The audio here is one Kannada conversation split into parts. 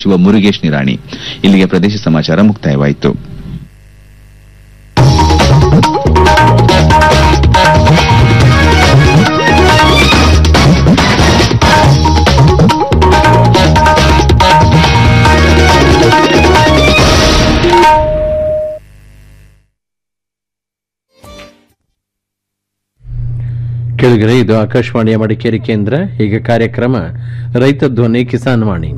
ಸಚಿವ ಮುರುಗೇಶ್ ನಿರಾಣಿ ಇಲ್ಲಿಗೆ ಪ್ರದೇಶ ಸಮಾಚಾರ ಮುಕ್ತಾಯವಾಯಿತು ಕೇಳಿದರೆ ಇದು ಆಕಾಶವಾಣಿಯ ಮಡಿಕೇರಿ ಕೇಂದ್ರ ಈಗ ಕಾರ್ಯಕ್ರಮ ರೈತ ಧ್ವನಿ ಕಿಸಾನ್ ವಾಣಿ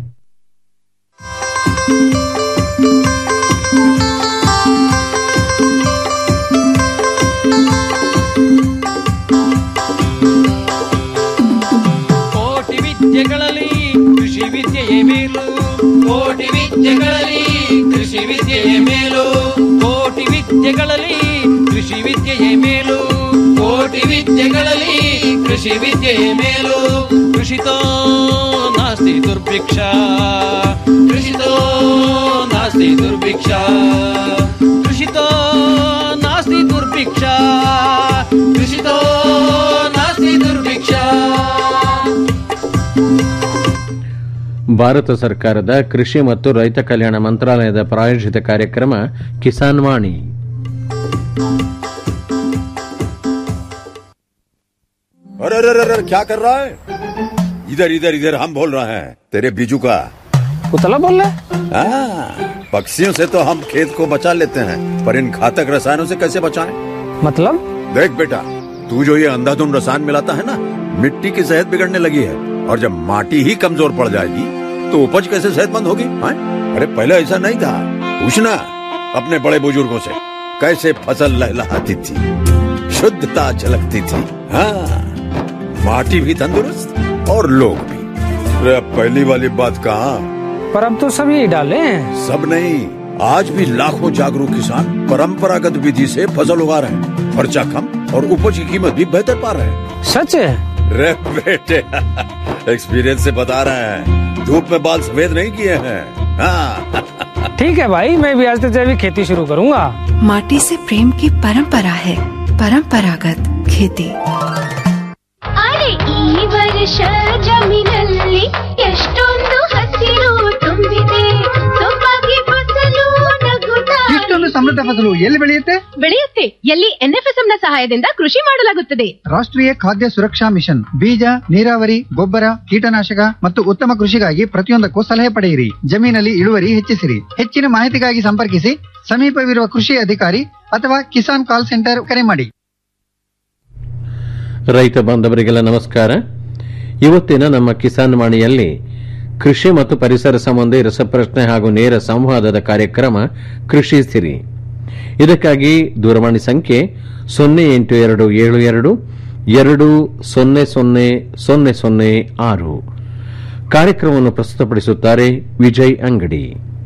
ಕೋಟಿ ವಿದ್ಯೆಗಳಲ್ಲಿ ಕೃಷಿ ವಿದ್ಯೆಯೇ ಮೇಲು ಕೋಟಿ ವಿದ್ಯೆಗಳಲ್ಲಿ ಕೃಷಿ ವಿದ್ಯೆಯೇ ಮೇಲು ಕೋಟಿ ವಿದ್ಯೆಗಳಲ್ಲಿ ಕೃಷಿ ವಿದ್ಯೆಯೇ ಮೇಲು ಕೋಟಿ ವಿದ್ಯೆಗಳಲ್ಲಿ ಕೃಷಿ ವಿದ್ಯೆಯೇ ಮೇಲು ಕೃಷಿತೋ ನಾಸ್ತಿ ದುರ್ಭಿಕ್ಷ ಕೃಷಿತೋ ನಾಸ್ತಿ ದುರ್ಭಿಕ್ಷ ಕೃಷಿತೋ ನಾಸ್ತಿ ದುರ್ಭಿಕ್ಷ ಕೃಷಿತೋ ನಾಸ್ತಿ ದುರ್ಭಿಕ್ಷ ಭಾರತ ಸರ್ಕಾರದ ಕೃಷಿ ಮತ್ತು ರೈತ ಕಲ್ಯಾಣ ಮಂತ್ರಾಲಯದ ಪ್ರಾಯೋಜಿತ ಕಾರ್ಯಕ್ರಮ ಕಿಸಾನ್ ವಾಣಿ अरे अरे अरे अरे, क्या कर रहा है इधर इधर इधर हम बोल रहे हैं तेरे बीजू का उतला बोल रहा है हाँ, पक्षियों से तो हम खेत को बचा लेते हैं पर इन घातक रसायनों से कैसे बचाएं? मतलब देख बेटा तू जो ये अंधाधुंध रसायन मिलाता है ना मिट्टी की सेहत बिगड़ने लगी है और जब माटी ही कमजोर पड़ जाएगी तो उपज कैसे सेहतमंद होगी हाँ? अरे पहले ऐसा नहीं था पूछना अपने बड़े बुजुर्गों से कैसे फसल लहलहाती थी शुद्धता झलकती थी हाँ माटी भी तंदुरुस्त और लोग भी अरे अब पहली वाली बात कहाँ पर अब तो सब यही डाले हैं सब नहीं आज भी लाखों जागरूक किसान परंपरागत विधि से फसल उगा रहे हैं खर्चा कम और उपज की कीमत भी बेहतर पा रहे हैं सच है रे बेटे एक्सपीरियंस से बता रहे हैं धूप में बाल सफेद नहीं किए हैं हाँ ठीक है भाई मैं भी आज से जैविक खेती शुरू करूंगा माटी से प्रेम की परंपरा है परंपरागत खेती ಅರೆ ಈ ವರ್ಷ ಜಮೀನಲ್ಲಿ ಎಷ್ಟೊಂದು ಹಸಿರು ತುಂಬಿದೆ ಸೊಬಗೆ ಫಸಲು ನಗುತ್ತಾ ಇಷ್ಟೊಂದು ಸಮೃದ್ಧ ಫಸಲು ಎಲ್ಲಿ ಬೆಳೆಯುತ್ತೆ ಬೆಳೆಯುತ್ತೆ ಎಲ್ಲಿ ಎನ್ಎಫ್ಎಸ್ಎಂ ನ ಸಹಾಯದಿಂದ ಕೃಷಿ ಮಾಡಲಾಗುತ್ತದೆ ರಾಷ್ಟ್ರೀಯ ಖಾದ್ಯ ಸುರಕ್ಷಾ ಮಿಷನ್ ಬೀಜ ನೀರಾವರಿ ಗೊಬ್ಬರ ಕೀಟನಾಶಕ ಮತ್ತು ಉತ್ತಮ ಕೃಷಿಗಾಗಿ ಪ್ರತಿಯೊಂದಕ್ಕೂ ಸಲಹೆ ಪಡೆಯಿರಿ ಜಮೀನಲ್ಲಿ ಇಳುವರಿ ಹೆಚ್ಚಿಸಿರಿ ಹೆಚ್ಚಿನ ಮಾಹಿತಿಗಾಗಿ ಸಂಪರ್ಕಿಸಿ ಸಮೀಪವಿರುವ ಕೃಷಿ ಅಧಿಕಾರಿ ಅಥವಾ ಕಿಸಾನ್ ಕಾಲ್ ಸೆಂಟರ್ ಕರೆ ಮಾಡಿ ರೈತ ಬಾಂಧವರಿಗೆಲ್ಲ ನಮಸ್ಕಾರ ಇವತ್ತಿನ ನಮ್ಮ ಕಿಸಾನ್ ವಾಣಿಯಲ್ಲಿ ಕೃಷಿ ಮತ್ತು ಪರಿಸರ ಸಂಬಂಧಿ ರಸಪ್ರಶ್ನೆ ಹಾಗೂ ನೇರ ಸಂವಾದದ ಕಾರ್ಯಕ್ರಮ ಕೃಷಿ ಸಿರಿ ಇದಕ್ಕಾಗಿ ದೂರವಾಣಿ ಸಂಖ್ಯೆ ಸೊನ್ನೆ ಎಂಟು ಎರಡು ಏಳು ಎರಡು ಎರಡು ಸೊನ್ನೆ ಸೊನ್ನೆ ಸೊನ್ನೆ ಸೊನ್ನೆ ಆರು ಕಾರ್ಯಕ್ರಮವನ್ನು ಪ್ರಸ್ತುತಪಡಿಸುತ್ತಾರೆ ವಿಜಯ್ ಅಂಗಡಿ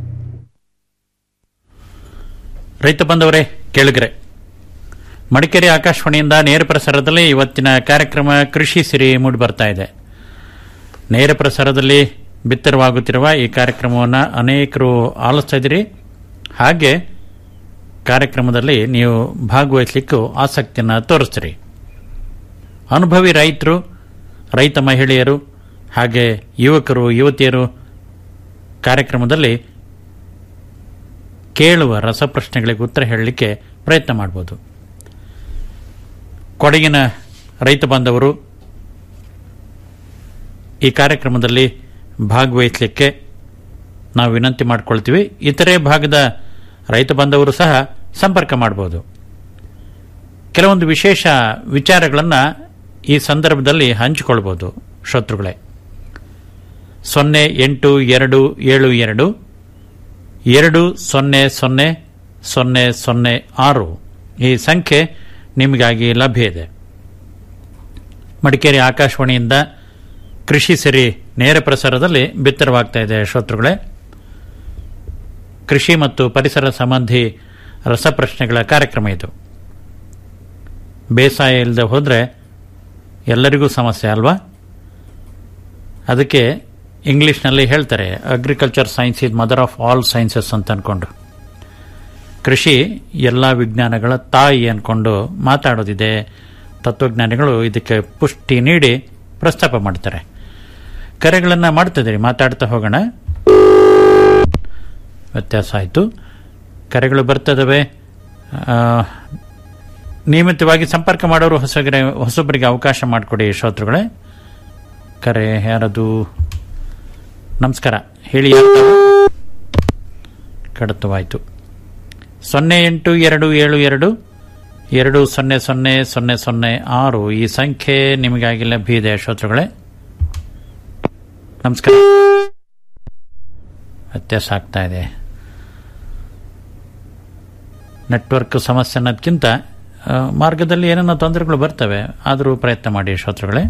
ರೈತ ಬಂದವರೇ ಕೇಳಿಗ್ರೆ ಮಡಿಕೇರಿ ಆಕಾಶವಾಣಿಯಿಂದ ನೇರ ಪ್ರಸಾರದಲ್ಲಿ ಇವತ್ತಿನ ಕಾರ್ಯಕ್ರಮ ಕೃಷಿ ಸಿರಿ ಮೂಡಿ ಬರ್ತಾ ಇದೆ ನೇರ ಪ್ರಸಾರದಲ್ಲಿ ಬಿತ್ತರವಾಗುತ್ತಿರುವ ಈ ಕಾರ್ಯಕ್ರಮವನ್ನು ಅನೇಕರು ಆಲಿಸ್ತಾ ಇದ್ದೀರಿ ಹಾಗೆ ಕಾರ್ಯಕ್ರಮದಲ್ಲಿ ನೀವು ಭಾಗವಹಿಸಲಿಕ್ಕೂ ಆಸಕ್ತಿಯನ್ನು ತೋರಿಸ್ತೀರಿ ಅನುಭವಿ ರೈತರು ರೈತ ಮಹಿಳೆಯರು ಹಾಗೆ ಯುವಕರು ಯುವತಿಯರು ಕಾರ್ಯಕ್ರಮದಲ್ಲಿ ಕೇಳುವ ರಸಪ್ರಶ್ನೆಗಳಿಗೆ ಉತ್ತರ ಹೇಳಲಿಕ್ಕೆ ಪ್ರಯತ್ನ ಮಾಡ್ಬೋದು ಕೊಡಗಿನ ರೈತ ಬಾಂಧವರು ಈ ಕಾರ್ಯಕ್ರಮದಲ್ಲಿ ಭಾಗವಹಿಸಲಿಕ್ಕೆ ನಾವು ವಿನಂತಿ ಮಾಡಿಕೊಳ್ತೀವಿ ಇತರೆ ಭಾಗದ ರೈತ ಬಾಂಧವರು ಸಹ ಸಂಪರ್ಕ ಮಾಡಬಹುದು ಕೆಲವೊಂದು ವಿಶೇಷ ವಿಚಾರಗಳನ್ನು ಈ ಸಂದರ್ಭದಲ್ಲಿ ಹಂಚಿಕೊಳ್ಬೋದು ಶ್ರೋತೃಗಳೇ ಸೊನ್ನೆ ಎಂಟು ಎರಡು ಏಳು ಎರಡು ಎರಡು ಸೊನ್ನೆ ಸೊನ್ನೆ ಸೊನ್ನೆ ಸೊನ್ನೆ ಆರು ಈ ಸಂಖ್ಯೆ ನಿಮಗಾಗಿ ಲಭ್ಯ ಇದೆ ಮಡಿಕೇರಿ ಆಕಾಶವಾಣಿಯಿಂದ ಕೃಷಿ ಸಿರಿ ನೇರ ಪ್ರಸಾರದಲ್ಲಿ ಬಿತ್ತರವಾಗ್ತಾ ಇದೆ ಶ್ರೋತೃಗಳೇ ಕೃಷಿ ಮತ್ತು ಪರಿಸರ ಸಂಬಂಧಿ ರಸಪ್ರಶ್ನೆಗಳ ಕಾರ್ಯಕ್ರಮ ಇದು ಬೇಸಾಯ ಇಲ್ಲದೆ ಹೋದರೆ ಎಲ್ಲರಿಗೂ ಸಮಸ್ಯೆ ಅಲ್ವಾ ಅದಕ್ಕೆ ಇಂಗ್ಲಿಷ್ನಲ್ಲಿ ಹೇಳ್ತಾರೆ agriculture science is mother of all sciences ಅಂತ ಅಂದ್ಕೊಂಡು ಕೃಷಿ ಎಲ್ಲ ವಿಜ್ಞಾನಗಳ ತಾಯಿ ಅಂದ್ಕೊಂಡು ಮಾತಾಡೋದಿದೆ ತತ್ವಜ್ಞಾನಿಗಳು ಇದಕ್ಕೆ ಪುಷ್ಟಿ ನೀಡಿ ಪ್ರಸ್ತಾಪ ಮಾಡ್ತಾರೆ ಕರೆಗಳನ್ನು ಮಾಡ್ತಿದ್ದೀರಿ ಮಾತಾಡ್ತಾ ಹೋಗೋಣ ವ್ಯತ್ಯಾಸ ಆಯಿತು ಕರೆಗಳು ಬರ್ತದವೆ ಆ, ನಿಯಮಿತವಾಗಿ ಸಂಪರ್ಕ ಮಾಡೋರು ಹೊಸಗರೆ ಹೊಸೊಬ್ಬರಿಗೆ ಅವಕಾಶ ಮಾಡಿಕೊಡಿ ಶ್ರೋತೃಗಳೇ ಕರೆ ಯಾರದು ನಮಸ್ಕಾರ ಹೇಳಿ ಯಾರು ತಾವು? ಕಡತವಾಯಿತು ಸೊನ್ನೆ ಎಂಟು ಎರಡು ಏಳು ಎರಡು ಎರಡು ಸೊನ್ನೆ ಸೊನ್ನೆ ಸೊನ್ನೆ ಸೊನ್ನೆ ಆರು ಈ ಸಂಖ್ಯೆ ನಿಮಗಾಗಿ ಲಭ್ಯ ಇದೆ ಶ್ರೋತೃಗಳೇ ನಮಸ್ಕಾರ ವ್ಯತ್ಯಾಸ ಆಗ್ತಾ ಇದೆ ನೆಟ್ವರ್ಕ್ ಸಮಸ್ಯೆ ಅನ್ನೋದಕ್ಕಿಂತ ಆ, ಮಾರ್ಗದಲ್ಲಿ ಏನೇನೋ ತೊಂದರೆಗಳು ಬರ್ತವೆ ಆದರೂ ಪ್ರಯತ್ನ ಮಾಡಿ ಶ್ರೋತೃಗಳೇ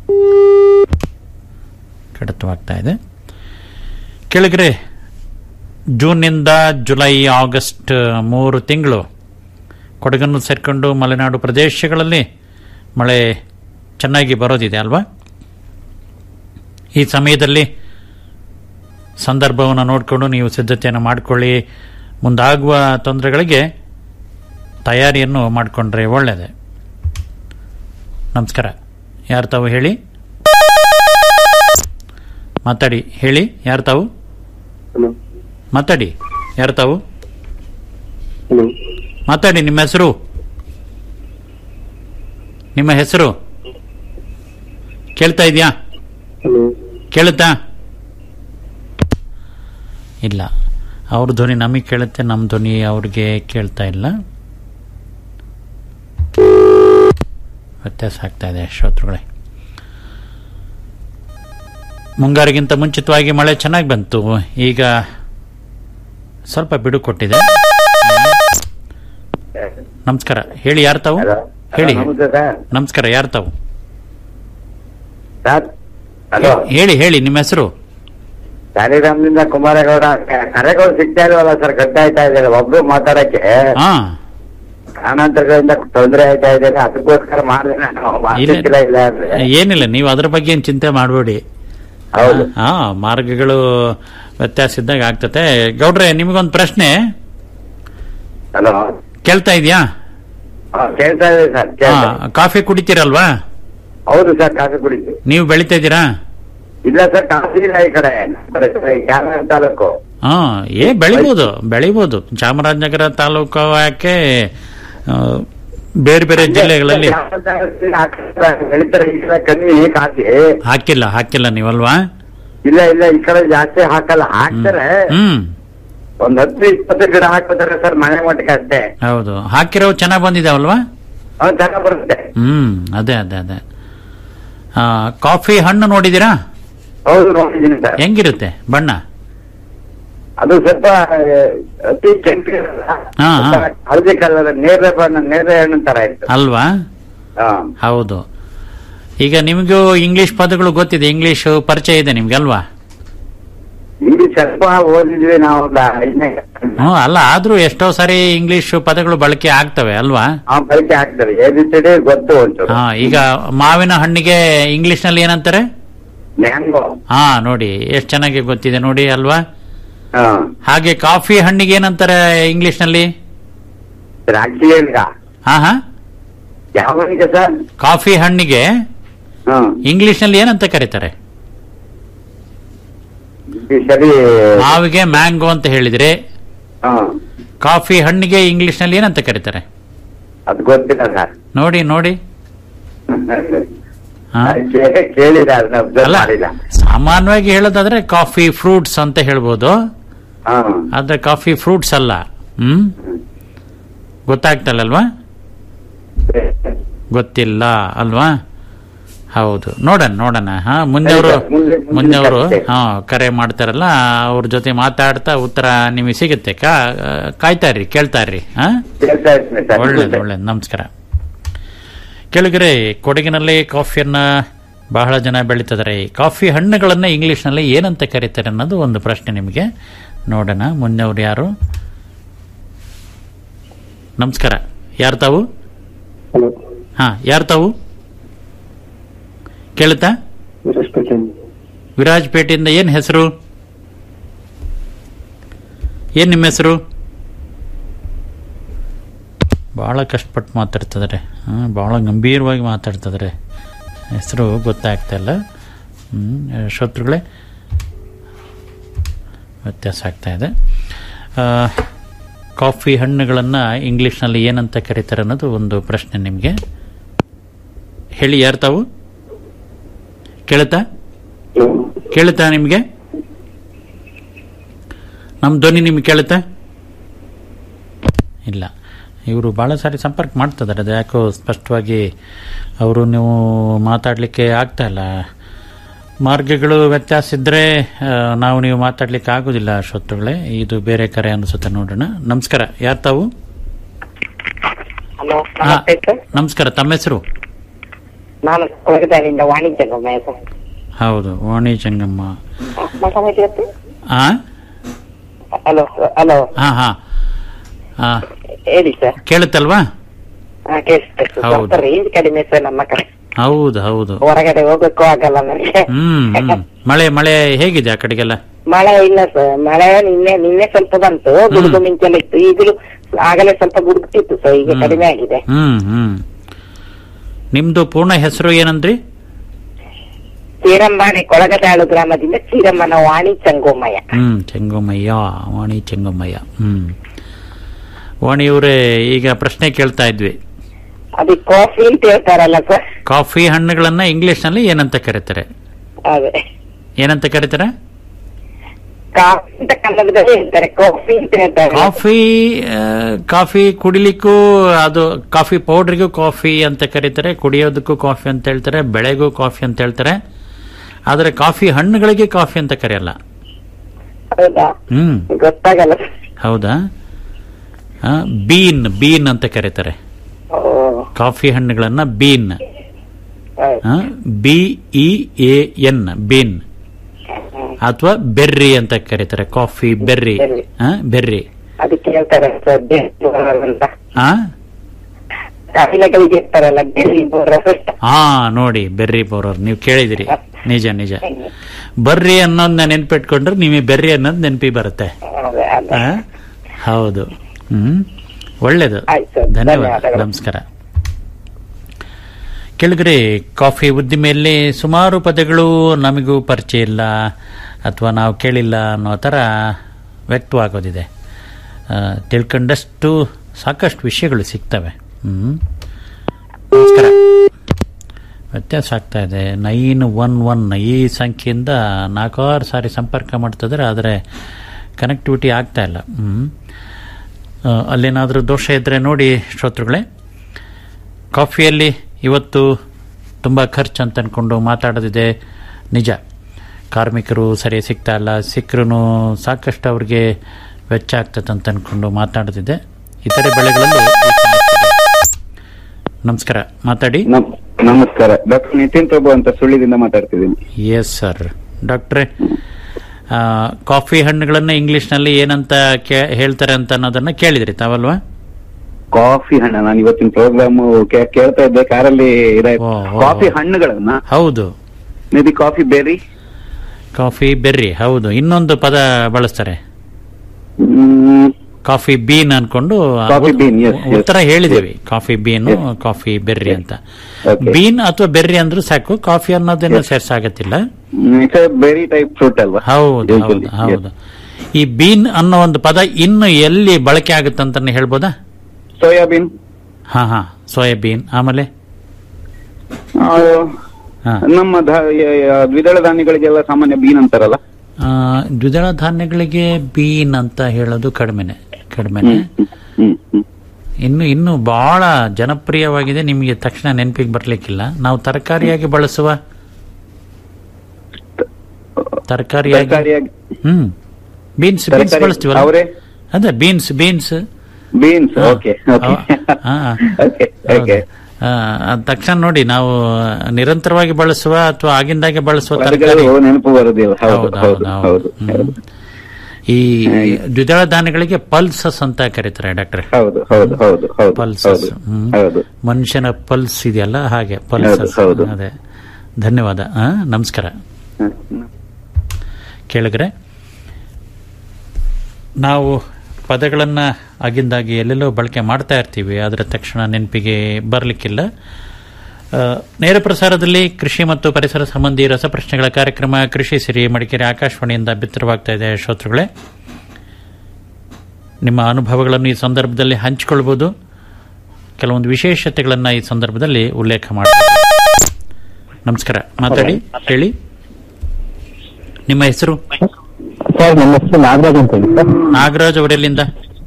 ಕಡಿತವಾಗ್ತಾ ಇದೆ ಕೆಳಗರೆ ಜೂನ್ನಿಂದ ಜುಲೈ ಆಗಸ್ಟ್ ಮೂರು ತಿಂಗಳು ಕೊಡಗನ್ನು ಸೇರಿಕೊಂಡು ಮಲೆನಾಡು ಪ್ರದೇಶಗಳಲ್ಲಿ ಮಳೆ ಚೆನ್ನಾಗಿ ಬರೋದಿದೆ ಅಲ್ವಾ ಈ ಸಮಯದಲ್ಲಿ ಸಂದರ್ಭವನ್ನು ನೋಡಿಕೊಂಡು ನೀವು ಸಿದ್ಧತೆಯನ್ನು ಮಾಡಿಕೊಳ್ಳಿ ಮುಂದಾಗುವ ತೊಂದರೆಗಳಿಗೆ ತಯಾರಿಯನ್ನು ಮಾಡಿಕೊಂಡ್ರೆ ಒಳ್ಳೆಯದೇ ನಮಸ್ಕಾರ ಯಾರು ತಾವು ಹೇಳಿ ಮಾತಾಡಿ ಹೇಳಿ ಯಾರು ತಾವು ಮಾತಾಡಿ ಯಾರು ತಾವು ಮಾತಾಡಿ ನಿಮ್ಮ ಹೆಸರು ನಿಮ್ಮ ಹೆಸರು ಕೇಳ್ತಾ ಇದೆಯಾ ಕೇಳುತ್ತಾ ಇಲ್ಲ ಅವ್ರ ಧ್ವನಿ ನಮಗೆ ಕೇಳುತ್ತೆ ನಮ್ಮ ಧ್ವನಿ ಅವ್ರಿಗೆ ಕೇಳ್ತಾ ಇಲ್ಲ ವ್ಯತ್ಯಾಸ ಆಗ್ತಾ ಇದೆ ಶ್ರೋತೃಗಳೇ ಮುಂಗಾರಿಗಿಂತ ಮುಂಚಿತವಾಗಿ ಮಳೆ ಚೆನ್ನಾಗಿ ಬಂತು ಈಗ ಸ್ವಲ್ಪ ಬಿಡು ಕೊಟ್ಟಿದೆ ನಮಸ್ಕಾರ ಹೇಳಿ ಯಾರು ತಾವು ಹೇಳಿ ನಮಸ್ತೆ ಸರ್ ನಮಸ್ಕಾರ ಯಾರು ತಾವು ಸರ್ ಹಲೋ ಹೇಳಿ ಹೇಳಿ ನಿಮ್ಮ ಹೆಸರು ಸಾಲಿಗ್ರಾಮದಿಂದ ಕುಮಾರೇಗೌಡ ಕರೆಗಳು ಸಿಗ್ತಾ ಇಲ್ವಲ್ಲ ಸರ್ ಗಡ್ಡ ಆಯ್ತಾ ಇದ್ದಾರೆ ಒಬ್ರು ಮಾತಾಡಕ್ಕೆ ಹಾ ಕಾರಣಾಂತರಗಳಿಂದ ತೊಂದರೆ ಆಯ್ತಾ ಇದ್ದಾರೆ ಅದಕ್ಕೋಸ್ಕರ ಮಾಡಿದೆ ನಾನು ಮಾತಾಡ್ತಿಲ್ಲ ಇಲ್ಲ ಅಂದ್ರೆ ಏನಿಲ್ಲ ನೀವು ಅದ್ರ ಬಗ್ಗೆ ಏನು ಚಿಂತೆ ಮಾಡಬೇಡಿ ಹೌದು ಹಾ ಮಾರ್ಗಗಳು ವ್ಯತ್ಯಾಸ ಇದ್ದಾಗ ಆಗ್ತತೆ ಗೌಡ್ರೆ ನಿಮಗೊಂದು ಪ್ರಶ್ನೆ ಹಲೋ ಕೇಳ್ತಾ ಇದೆಯಾ ಕೇಳ್ತಾ ಇದೆ ಸರ್ ಹಾ ಕೇಳ್ತಾ ಇದೆ. ಕಾಫಿ ಕುಡಿತೀರಲ್ವಾ ಹೌದು ಸರ್ ಕಾಫಿ ಕುಡಿತೀವಿ ನೀವು ಬೆಳಿತಾ ಇದ್ದೀರಾ ಇಲ್ಲ ಸರ್ ಕಾಫಿ ಇಲ್ಲ ಈ ಕಡೆ ಕ್ಯಾಮರಾ ತಾಲೂಕು ಹಾ ಏ ಬೆಳಿಬೋದು ಬೆಳಿಬೋದು ಚಾಮರಾಜನಗರ ತಾಲೂಕು ಯಾಕೆ ಆ, ಬೇರೆ ಬೇರೆ ಜಿಲ್ಲೆಗಳಲ್ಲಿ ಬೆಳಿತಾರೆ ಈ ಕಡೆ ಕಮ್ಮಿ ಕಾಫಿ ಹಾಕಿಲ್ಲ ಹಾಕಿಲ್ಲ ನೀವಲ್ವಾ ಇಲ್ಲ ಇಲ್ಲ ಈ ಕಡೆ ಜಾಸ್ತಿ ಹಾಕಲ್ಲ ಹಾಕ್ತಾರೆ ಹ್ಮ್ ಒಂದ್ ಹತ್ತು ಇಪ್ಪತ್ತು ಗಿಡ ಹಾಕ್ತಾರೆ ಸರ್ ಮನೆ ಮಟ್ಟಿಗೆ ಅಷ್ಟೇ ಹೌದು ಹಾಕಿರೋ ಚೆನ್ನಾಗಿ ಬಂದಿದಾವಲ್ವಾ ಅವ್ನು ಚೆನ್ನಾಗ್ ಬರುತ್ತೆ ಹ್ಮ್ ಅದೇ ಅದೇ ಅದೇ ಆ, ಕಾಫಿ ಹಣ್ಣು ನೋಡಿದೀರಾ ಹೌದು ನೋಡಿದ್ದೀನಿ ಸರ್ ಹೆಂಗಿರುತ್ತೆ ಬಣ್ಣ ಅದು ಸ್ವಲ್ಪ ಆ, ಅತಿ ಕೆಂಪು ಹಾ, ಹಾ. ಹಳದಿ ಕಲರ್ ನೇರಳೆ ಬಣ್ಣ ನೇರಳೆ ಹಣ್ಣು ತರ ಇತ್ತು ಅಲ್ವಾ ಹಾ ಹೌದು ಈಗ ನಿಮಗೂ ಇಂಗ್ಲಿಷ್ ಪದಗಳು ಗೊತ್ತಿದೆ ಇಂಗ್ಲಿಷ್ ಪರಿಚಯ ಇದೆ ನಿಮ್ಗೆ ಅಲ್ವಾ ಇಲ್ಲಿ ಸ್ವಲ್ಪ ಓದಿದ್ವಿ ನಾವು ಒಂದು ಐದನೇ ಹ್ಮ್ ಅಲ್ಲ ಆದ್ರೂ ಎಷ್ಟೋ ಸಾರಿ ಇಂಗ್ಲಿಷ್ ಪದಗಳು ಬಳಕೆ ಆಗ್ತವೆ ಅಲ್ವಾ ಆ ಬಳಕೆ ಹಾಕ್ತಾರೆ ಏದಿತ್ತಡೆ ಗೊತ್ತು ಒಂಚೂರು ಹಾ ಈಗ ಮಾವಿನ ಹಣ್ಣಿಗೆ ಇಂಗ್ಲಿಷ್ ನಲ್ಲಿ ಏನಂತಾರೆ ಮ್ಯಾಂಗೋ ಹಾ ನೋಡಿ ಎಷ್ಟು ಚೆನ್ನಾಗಿ ಗೊತ್ತಿದೆ ನೋಡಿ ಅಲ್ವಾ ಹಾ ಹಾಗೆ ಕಾಫಿ ಹಣ್ಣಿಗೆ ಏನಂತಾರೆ ಇಂಗ್ಲಿಷ್ ನಲ್ಲಿ ದ್ರಾಕ್ಷಿ ಈಗ ಹಾ ಹಾ ಯಾವ ಈಗ ಸರ್ ಕಾಫಿ ಹಣ್ಣಿಗೆ ಹಾ ಇಂಗ್ಲಿಷ್ ನಲ್ಲಿ ಏನಂತ ಕರೀತಾರೆ ಈ ಸರಿ ಮಾವಿಗೆ ಮ್ಯಾಂಗೋ ಅಂತ ಹೇಳಿದ್ರೆ ಹಾ ಕಾಫಿ ಹಣ್ಣಿಗೆ ಇಂಗ್ಲಿಷ್ ನಲ್ಲಿ ಏನಂತ ಕರೀತಾರೆ ಅದು ಗೊತ್ತಿಲ್ಲ ಸರ್ ನೋಡಿ ನೋಡಿ ಹಾ. ಕೇ- ಕೇಳಿಲ್ಲ ಅದನ್ನ ಅಬ್ಸರ್ವ್ ಅಲ್ಲ ಮಾಡಿಲ್ಲ ಸಾಮಾನ್ಯವಾಗಿ ಹೇಳೋದಾದ್ರೆ ಕಾಫಿ ಫ್ರೂಟ್ಸ್ ಅಂತ ಹೇಳ್ಬೋದು ಹಾ ಆದ್ರೆ ಕಾಫಿ ಫ್ರೂಟ್ಸ್ ಅಲ್ಲ ಹ್ಮ್ ಗೊತ್ತಾಗ್ತಲ್ಲಲ್ವಾ ಗೊತ್ತಿಲ್ಲ ಅಲ್ವಾ ಹೌದು ನೋಡೋಣ ನೋಡೋಣ ಹಾ ಮುಂದೆ ಅವರು ಮುಂದೆ- ಮುಂದೆ ಮುಂದೆ ಅವರು ಕತೆ. ಹಾ ಕರೆ ಮಾಡ್ತಾರಲ್ಲ ಅವ್ರ ಜೊತೆ ಮಾತಾಡ್ತಾ ಉತ್ತರ ನಿಮಗೆ ಸಿಗುತ್ತೆ ಕಾ ಕಾಯ್ತಾ ಇರ್ರಿ ಕೇಳ್ತಾ ಇರ್ರಿ ಹಾ ಕೇಳ್ತಾ ಇರ್ತೀನಿ ಸರ್ ಒಳ್ಳೇದು ಒಳ್ಳೇದು ನಮಸ್ಕಾರ ಕೆಳಗರೆ ಕೊಡಗಿನಲ್ಲಿ ಕಾಫಿಯನ್ನ ಬಹಳ ಜನ ಬೆಳೀತಿದ್ದಾರೆ ಕಾಫಿ ಹಣ್ಣುಗಳನ್ನ ಇಂಗ್ಲಿಷ್ನಲ್ಲಿ ಏನಂತ ಕರೀತಾರೆ ಅನ್ನೋದು ಒಂದು ಪ್ರಶ್ನೆ ನಿಮಗೆ ನೋಡೋಣ ಮುನ್ನವ್ರು ಯಾರು ನಮಸ್ಕಾರ ಯಾರು ತಾವು ಹಾ ಯಾರು ತಾವು ಕೇಳುತ್ತಾ ವಿರಾಜಪೇಟೆಯಿಂದ ಏನ್ ಹೆಸರು ಏನ್ ನಿಮ್ಮ ಹೆಸರು ಬಹಳ ಕಷ್ಟಪಟ್ಟು ಮಾತಾಡ್ತಿದ್ದಾರೆ ಹ್ಮ್, ಬಹಳ ಗಂಭೀರವಾಗಿ ಮಾತಾಡ್ತಿದ್ದಾರೆ ಹೆಸರು ಗೊತ್ತಾಗ್ತಾ ಇಲ್ಲ ಹ್ಮ್, ಶತ್ರುಗಳೇ ವ್ಯತ್ಯಾಸ ಆಗ್ತಾ ಇದೆ ಆ, ಕಾಫಿ ಹಣ್ಣುಗಳನ್ನು ಇಂಗ್ಲಿಷ್ನಲ್ಲಿ ಏನಂತ ಕರೀತಾರೆ ಅನ್ನೋದು ಒಂದು ಪ್ರಶ್ನೆ ನಿಮಗೆ ಹೇಳಿ ಯಾರು ತಾವು ಕೇಳುತ್ತಾ ಕೇಳುತ್ತಾ ನಿಮಗೆ ನಮ್ಮ ಧ್ವನಿ ನಿಮ್ಗೆ ಕೇಳುತ್ತಾ ಇಲ್ಲ ಇವರು ಭಾಳ ಸಾರಿ ಸಂಪರ್ಕ ಮಾಡ್ತಿದ್ದಾರೆ ಅದು ಯಾಕೋ ಸ್ಪಷ್ಟವಾಗಿ ಅವರು ನೀವು ಮಾತಾಡಲಿಕ್ಕೆ ಆಗ್ತಾ ಇಲ್ಲ ಮಾರ್ಗಗಳು ವ್ಯತ್ಯಾಸ ಇದ್ದರೆ ಆ, ನಾವು ನೀವು ಮಾತಾಡ್ಲಿಕ್ಕೆ ಆಗೋದಿಲ್ಲ ಶ್ರೋತೃಗಳೇ ಇದು ಬೇರೆ ಕರೆ ಅನಿಸುತ್ತೆ ನೋಡೋಣ ನಮಸ್ಕಾರ ಯಾರು ತಾವು ಹಲೋ ಹಾ, ನಮಸ್ತೆ ಸರ್ ನಮಸ್ಕಾರ ತಮ್ಮ ಹೆಸರು ನಾನು ಕೊಳಗದಾರಿಂದ ವಾಣಿಜ್ಯ ಗಮಯ ಸರ್ ಹೌದು ವಾಣಿ ಜಂಗಮ್ಮ ಮಾತಾಡ್ತಿರತ್ತೆ ಆ ಹಲೋ ಹಲೋ ಹಾ ಹಾ ಹಾ ಹೇಳಿ ಸರ್ ಕೇಳುತ್ತಲ್ವಾ ಹಾ ಕೇಳಿಸ್ತದೆ ಸರ್. ಹೌದು. ಸ್ವಲ್ಪ ರೇಂಜ್ ಕಡಿಮೆ ಸರ್ ನಮ್ಮ ಕಡೆ ಹೌದು ಹೌದು ಹೊರಗಡೆ ಹೋಗಕ್ಕೂ ಆಗಲ್ಲ ನನಗೆ ಹ್ಮ್ ಹ್ಮ್. ಮಳೆ ಮಳೆ ಹೇಗಿದೆ ಆ ಕಡೆಗೆಲ್ಲ ಮಳೆ ಇಲ್ಲ ಸರ್ ಮಳೆ ನಿನ್ನೆ ನಿನ್ನೆ ಸ್ವಲ್ಪ ಬಂತು ಗುಡುಗು ಮಿಂಚೆಲ್ಲ ಇತ್ತು ಈಗಲೂ ಆಗಲೇ ಸ್ವಲ್ಪ ಗುಡುಗುತ್ತಿತ್ತು ಸರ್ ಈಗ ಕಡಿಮೆ ಆಗಿದೆ ಹ್ಮ್ ಹ್ಮ್ ನಿಮ್ದು ಪೂರ್ಣ ಹೆಸರು ಏನಂದ್ರಿ ಚೀರಮ್ಮನೆ ಕೊಳಗದಾಳು ಗ್ರಾಮದಿಂದ ಚೀರಮ್ಮನ ವಾಣಿ ಚಂಗೋಮಯ್ಯ ಹ್ಮ್ ಚೆಂಗಮ್ಮಯ್ಯ ವಾಣಿ ಚೆಂಗಮ್ಮಯ್ಯ ಹ್ಮ್ ವಾಣಿಯವರೇ ಈಗ ಪ್ರಶ್ನೆ ಕೇಳ್ತಾ ಇದ್ವಿ ಅದು ಕಾಫಿ ಅಂತ ಹೇಳ್ತಾರಲ್ಲ ಸರ್ ಕಾಫಿ ಹಣ್ಣುಗಳನ್ನ ಇಂಗ್ಲಿಷ್ ನಲ್ಲಿ ಏನಂತ ಕರೀತಾರೆ ಅದೇ ಏನಂತ ಕರೀತಾರೆ ಕಾಫಿ ಅಂತ ಕನ್ನಡದಲ್ಲಿ ಹೇಳ್ತಾರೆ ಕಾಫಿ ಅಂತ ಹೇಳ್ತಾರೆ ಕಾಫಿ ಆ, ಕಾಫಿ ಕುಡಿಲಿಕ್ಕೂ ಅದು ಕಾಫಿ ಪೌಡ್ರಿಗೂ ಕಾಫಿ ಅಂತ ಕರೀತಾರೆ ಕುಡಿಯೋದಕ್ಕೂ ಕಾಫಿ ಅಂತ ಹೇಳ್ತಾರೆ ಬೆಳೆಗೂ ಕಾಫಿ ಅಂತ ಹೇಳ್ತಾರೆ ಆದರೆ ಕಾಫಿ ಹಣ್ಣುಗಳಿಗೆ ಕಾಫಿ ಅಂತ ಕರೆಯಲ್ಲ ಹೌದಾ ಹ್ಮ್ ಗೊತ್ತಾಗಲ್ಲ ಹೌದಾ ಆ, ಬೀನ್ ಬೀನ್ ಅಂತ ಕರೀತಾರೆ ಓ ಕಾಫಿ ಹಣ್ಣುಗಳನ್ನ ಬೀನ್ ಹೌದು. B E A N bean ಅಥವಾ ಬೆರ್ರಿ ಅಂತ ಕರೀತಾರೆ ಕಾಫಿ ಬೆರ್ರಿ ಬೆರ್ರಿ. ಆ, ಬೆರ್ರಿ ಅದಕ್ಕೆ ಹೇಳ್ತಾರೆ ಸರ್ ಬೆರ್ರಿ ಬೋರರ್ ಅಂತ ಆ ಕಾಯಿಲೆಗಳಿಗೆ ಇರ್ತಾರಲ್ಲ ಬೆರ್ರಿ ಬೋರರ್ ಹಾ ನೋಡಿ ಬೆರ್ರಿ ಬೋರೋರ್ ನೀವು ಕೇಳಿದಿರಿ ನಿಜ ನಿಜ ಬರ್ರಿ ಅನ್ನೋದನ್ನ ನೆನ್ಪಿಟ್ಕೊಂಡ್ರೆ ನಿಮಗೆ ಬೆರ್ರಿ ಅನ್ನೋದು ನೆನಪಿ ಬರುತ್ತೆ ಅದೇ, ಅದೇ. ಆ? ಹೌದು ಹ್ಮ್ ಒಳ್ಳೇದು ಆಯ್ತು ಸರ್, ಧನ್ಯವಾದ ಧನ್ಯವಾದಗಳು. ನಮಸ್ಕಾರ ಕೆಳಗಡೆ ಕಾಫಿ ಉದ್ದಿಮೆಯಲ್ಲಿ ಸುಮಾರು ಪದಗಳು ನಮಗೂ ಪರಿಚಯ ಇಲ್ಲ ಅಥವಾ ನಾವು ಕೇಳಿಲ್ಲ ಅನ್ನೋ ಥರ ವ್ಯಕ್ತವಾಗೋದಿದೆ ಆ, ತಿಳ್ಕೊಂಡಷ್ಟು ಸಾಕಷ್ಟು ವಿಷಯಗಳು ಸಿಗ್ತವೆ ಹ್ಮ್ ನಮಸ್ಕಾರ ವ್ಯತ್ಯಾಸ ಆಗ್ತಾ ಇದೆ ನೈನ್ ಒನ್ ಒನ್ ಈ ಸಂಖ್ಯೆಯಿಂದ ನಾಲ್ಕಾರು ಸಾರಿ ಸಂಪರ್ಕ ಮಾಡ್ತಿದ್ರೆ ಆದರೆ ಕನೆಕ್ಟಿವಿಟಿ ಆಗ್ತಾ ಇಲ್ಲ ಹ್ಮ್. ಆ, ಅಲ್ಲೇನಾದರೂ ದೋಷ ಇದ್ದರೆ ನೋಡಿ ಶ್ರೋತೃಗಳೇ ಕಾಫಿಯಲ್ಲಿ ಇವತ್ತು ತುಂಬ ಖರ್ಚು ಅಂತ ಅಂದ್ಕೊಂಡು ಮಾತಾಡೋದಿದೆ ನಿಜ ಕಾರ್ಮಿಕರು ಸರಿ ಸಿಗ್ತಾ ಇಲ್ಲ ಸಿಕ್ಕರೂ ಸಾಕಷ್ಟು ಅವ್ರಿಗೆ ವೆಚ್ಚ ಆಗ್ತದೆ ಅಂತ ಅಂದ್ಕೊಂಡು ಮಾತಾಡೋದಿದೆ ಇತರೆ ಬೆಳೆಗಳಲ್ಲೂ ಈ ಸಮಸ್ಯೆ ಇದೆ. ನಮಸ್ಕಾರ ಮಾತಾಡಿ ನಮ್- ನಮಸ್ಕಾರ ಡಾಕ್ಟರ್ ನಿತಿನ್ ಪ್ರಭು ಅಂತ ಸುಳ್ಳಿದಿಂದ ಮಾತಾಡ್ತಿದ್ದೀನಿ ಎಸ್ ಸರ್ ಡಾಕ್ಟ್ರೆ ಆ, ಕಾಫಿ ಹಣ್ಣುಗಳನ್ನ ಇಂಗ್ಲಿಷ್ನಲ್ಲಿ ಏನಂತ ಕೇ- ಹೇಳ್ತಾರೆ ಅಂತ ಅನ್ನೋದನ್ನ ಕೇಳಿದ್ರಿ ತಾವಲ್ವಾ ಕಾಫಿ ಹಣ್ಣ ನಾನು ಇವತ್ತಿನ ಪ್ರೋಗ್ರಾಮ್ ಕೇಳ್ತಾ ಇದ್ದೆ ಕಾರಲ್ಲಿ ಇದಾಯ್ತು ಓ, ಓ, ಕಾಫಿ ಓ. ಹಣ್ಣುಗಳನ್ನ ಹೌದು maybe coffee berry coffee berry ಹೌದು ಇನ್ನೊಂದು ಪದ ಬಳಸ್ತಾರೆ ಹ್ಮ್, ಕಾಫಿ ಬೀನ್ ಅನ್ಕೊಂಡು ಕಾಫಿ ಉತ್- ಬೀನ್, yes, yes. ಉತ್ತರ ಹೇಳಿದೇವಿ ಕಾಫಿ ಬೀನ್ ಕಾಫಿ ಬೆರ್ರಿ ಅಂತ Okay. ಬೀನ್ ಅಥವಾ ಬೆರ್ರಿ ಅಂದ್ರೂ ಸಾಕು ಕಾಫಿ ಅನ್ನೋದೇನು ಸೇರ್ಸಾಗತ್ತಿಲ್ಲ ಇಟ್ಸ್ ಬೆರಿ ಟೈಪ್ ಫ್ರೂಟ್ ಅಲ್ವಾ ಹೌದು Usually, ಹೌದು yes. ಹೌದು ಈ ಬೀನ್ ಅನ್ನೋ ಒಂದು ಪದ ಇನ್ನು ಎಲ್ಲಿ ಬಳಕೆ ಆಗುತ್ತೆ ಅಂತ ಹೇಳ್ಬೋದಾ ಸೋಯಾಬೀನ್ ಹಾ ಹಾ ಸೋಯಾಬೀನ್ ಆಮೇಲೆ ಆ, ಹಾ. ನಮ್ಮ ನಮ್ಮ ಧ- ಯ- ಯ- ದ್ವಿದಳ ಧಾನ್ಯಗಳಿಗೆಲ್ಲ ಸಾಮಾನ್ಯ ಬೀನ್ ಅಂತಾರಲ್ಲ ಆ, ದ್ವಿದಳ ಧಾನ್ಯಗಳಿಗೆ ಬೀನ್ ಅಂತ ಹೇಳೋದು ಕಡಿಮೆನೆ ಕಡಿಮೆನೆ ಹ್ಮ್ ಹ್ಮ್ ಇನ್ನು ಇನ್ನು ಬಹಳ ಜನಪ್ರಿಯವಾಗಿದೆ ನಿಮಗೆ ತಕ್ಷಣ ನೆನಪಿಗೆ ಬರ್ಲಿಕ್ಕಿಲ್ಲ ನಾವು ತರಕಾರಿಯಾಗಿ ಬಳಸುವ ತರಕಾರಿಯಾಗಿ ತರಕಾರಿಯಾಗಿ ಹ್ಮ್ ಬೀನ್ಸ್ ಬೀನ್ಸ್ ತರಕಾರಿ ಬಳಸ್ತೀವಲ್ಲ ಅವರೇ ಅದೇ ಬೀನ್ಸ್ ಬೀನ್ಸ್ ಬೀನ್ಸ್ ಹಾ. ಓಕೆ ಓಕೆ ಹಾ. ಓಕೆ ಓಕೆ ಆ, ಅದ್ ತಕ್ಷಣ ನೋಡಿ ನಾವು ನಿರಂತರವಾಗಿ ಬಳಸುವ ಅಥವಾ ಆಗಿಂದಾಗೆ ಬಳಸುವ ಪದಗಳು ತರಕಾರಿ ನೆನಪು ಬರುದಿಲ್ಲ ಹೌದು ಹೌದು, ಹೌದು ಹೌದು, ಹೌದು ಹ್ಮ್. ಹೌದು ಈ ದ್ವಿದಳ ಧಾನ್ಯಗಳಿಗೆ ಪಲ್ಸಸ್ ಅಂತ ಕರೀತಾರೆ ಡಾಕ್ಟ್ರೆ ಹೌದು ಹೌದು ಹೌದು ಹೌದು ಪಲ್ಸಸ್ ಹೌದು ಹೌದು ಮನುಷ್ಯನ ಪಲ್ಸ್ ಇದೆಯಲ್ಲ ಹಾಗೆ ಪಲ್ಸಸ್ ಹೌದು. ಅದೇ ಧನ್ಯವಾದ ಆ, ನಮಸ್ಕಾರ ಕೇಳಿದ್ರೆ ನಾವು ಪದಗಳನ್ನ ಆಗಿಂದಾಗಿ ಎಲ್ಲೆಲ್ಲೋ ಬಳಕೆ ಮಾಡ್ತಾ ಇರ್ತೀವಿ ಅದರ ತಕ್ಷಣ ನೆನಪಿಗೆ ಬರಲಿಕ್ಕಿಲ್ಲ ಆ, ನೇರ ಪ್ರಸಾರದಲ್ಲಿ ಕೃಷಿ ಮತ್ತು ಪರಿಸರ ಸಂಬಂಧಿ ರಸಪ್ರಶ್ನೆಗಳ ಕಾರ್ಯಕ್ರಮ ಕೃಷಿ ಸಿರಿ ಮಡಿಕೇರಿ ಆಕಾಶವಾಣಿಯಿಂದ ಬಿತ್ತರವಾಗ್ತಾ ಇದೆ ಶ್ರೋತೃಗಳೇ ನಿಮ್ಮ ಅನುಭವಗಳನ್ನು ಈ ಸಂದರ್ಭದಲ್ಲಿ ಹಂಚಿಕೊಳ್ಬೋದು ಕೆಲವೊಂದು ವಿಶೇಷತೆಗಳನ್ನು ಈ ಸಂದರ್ಭದಲ್ಲಿ ಉಲ್ಲೇಖ ಮಾಡಬಹುದು ನಮಸ್ಕಾರ ಮಾತಾಡಿ ಹೇಳಿ ನಿಮ್ಮ ಹೆಸರು ಸರ್ ನಮ್ಮ ಹೆಸರು ನಾಗರಾಜ್ ಅಂತ ಹೇಳಿ ಸರ್ ನಾಗರಾಜ್ ಅವರೆಲ್ಲಿಂದ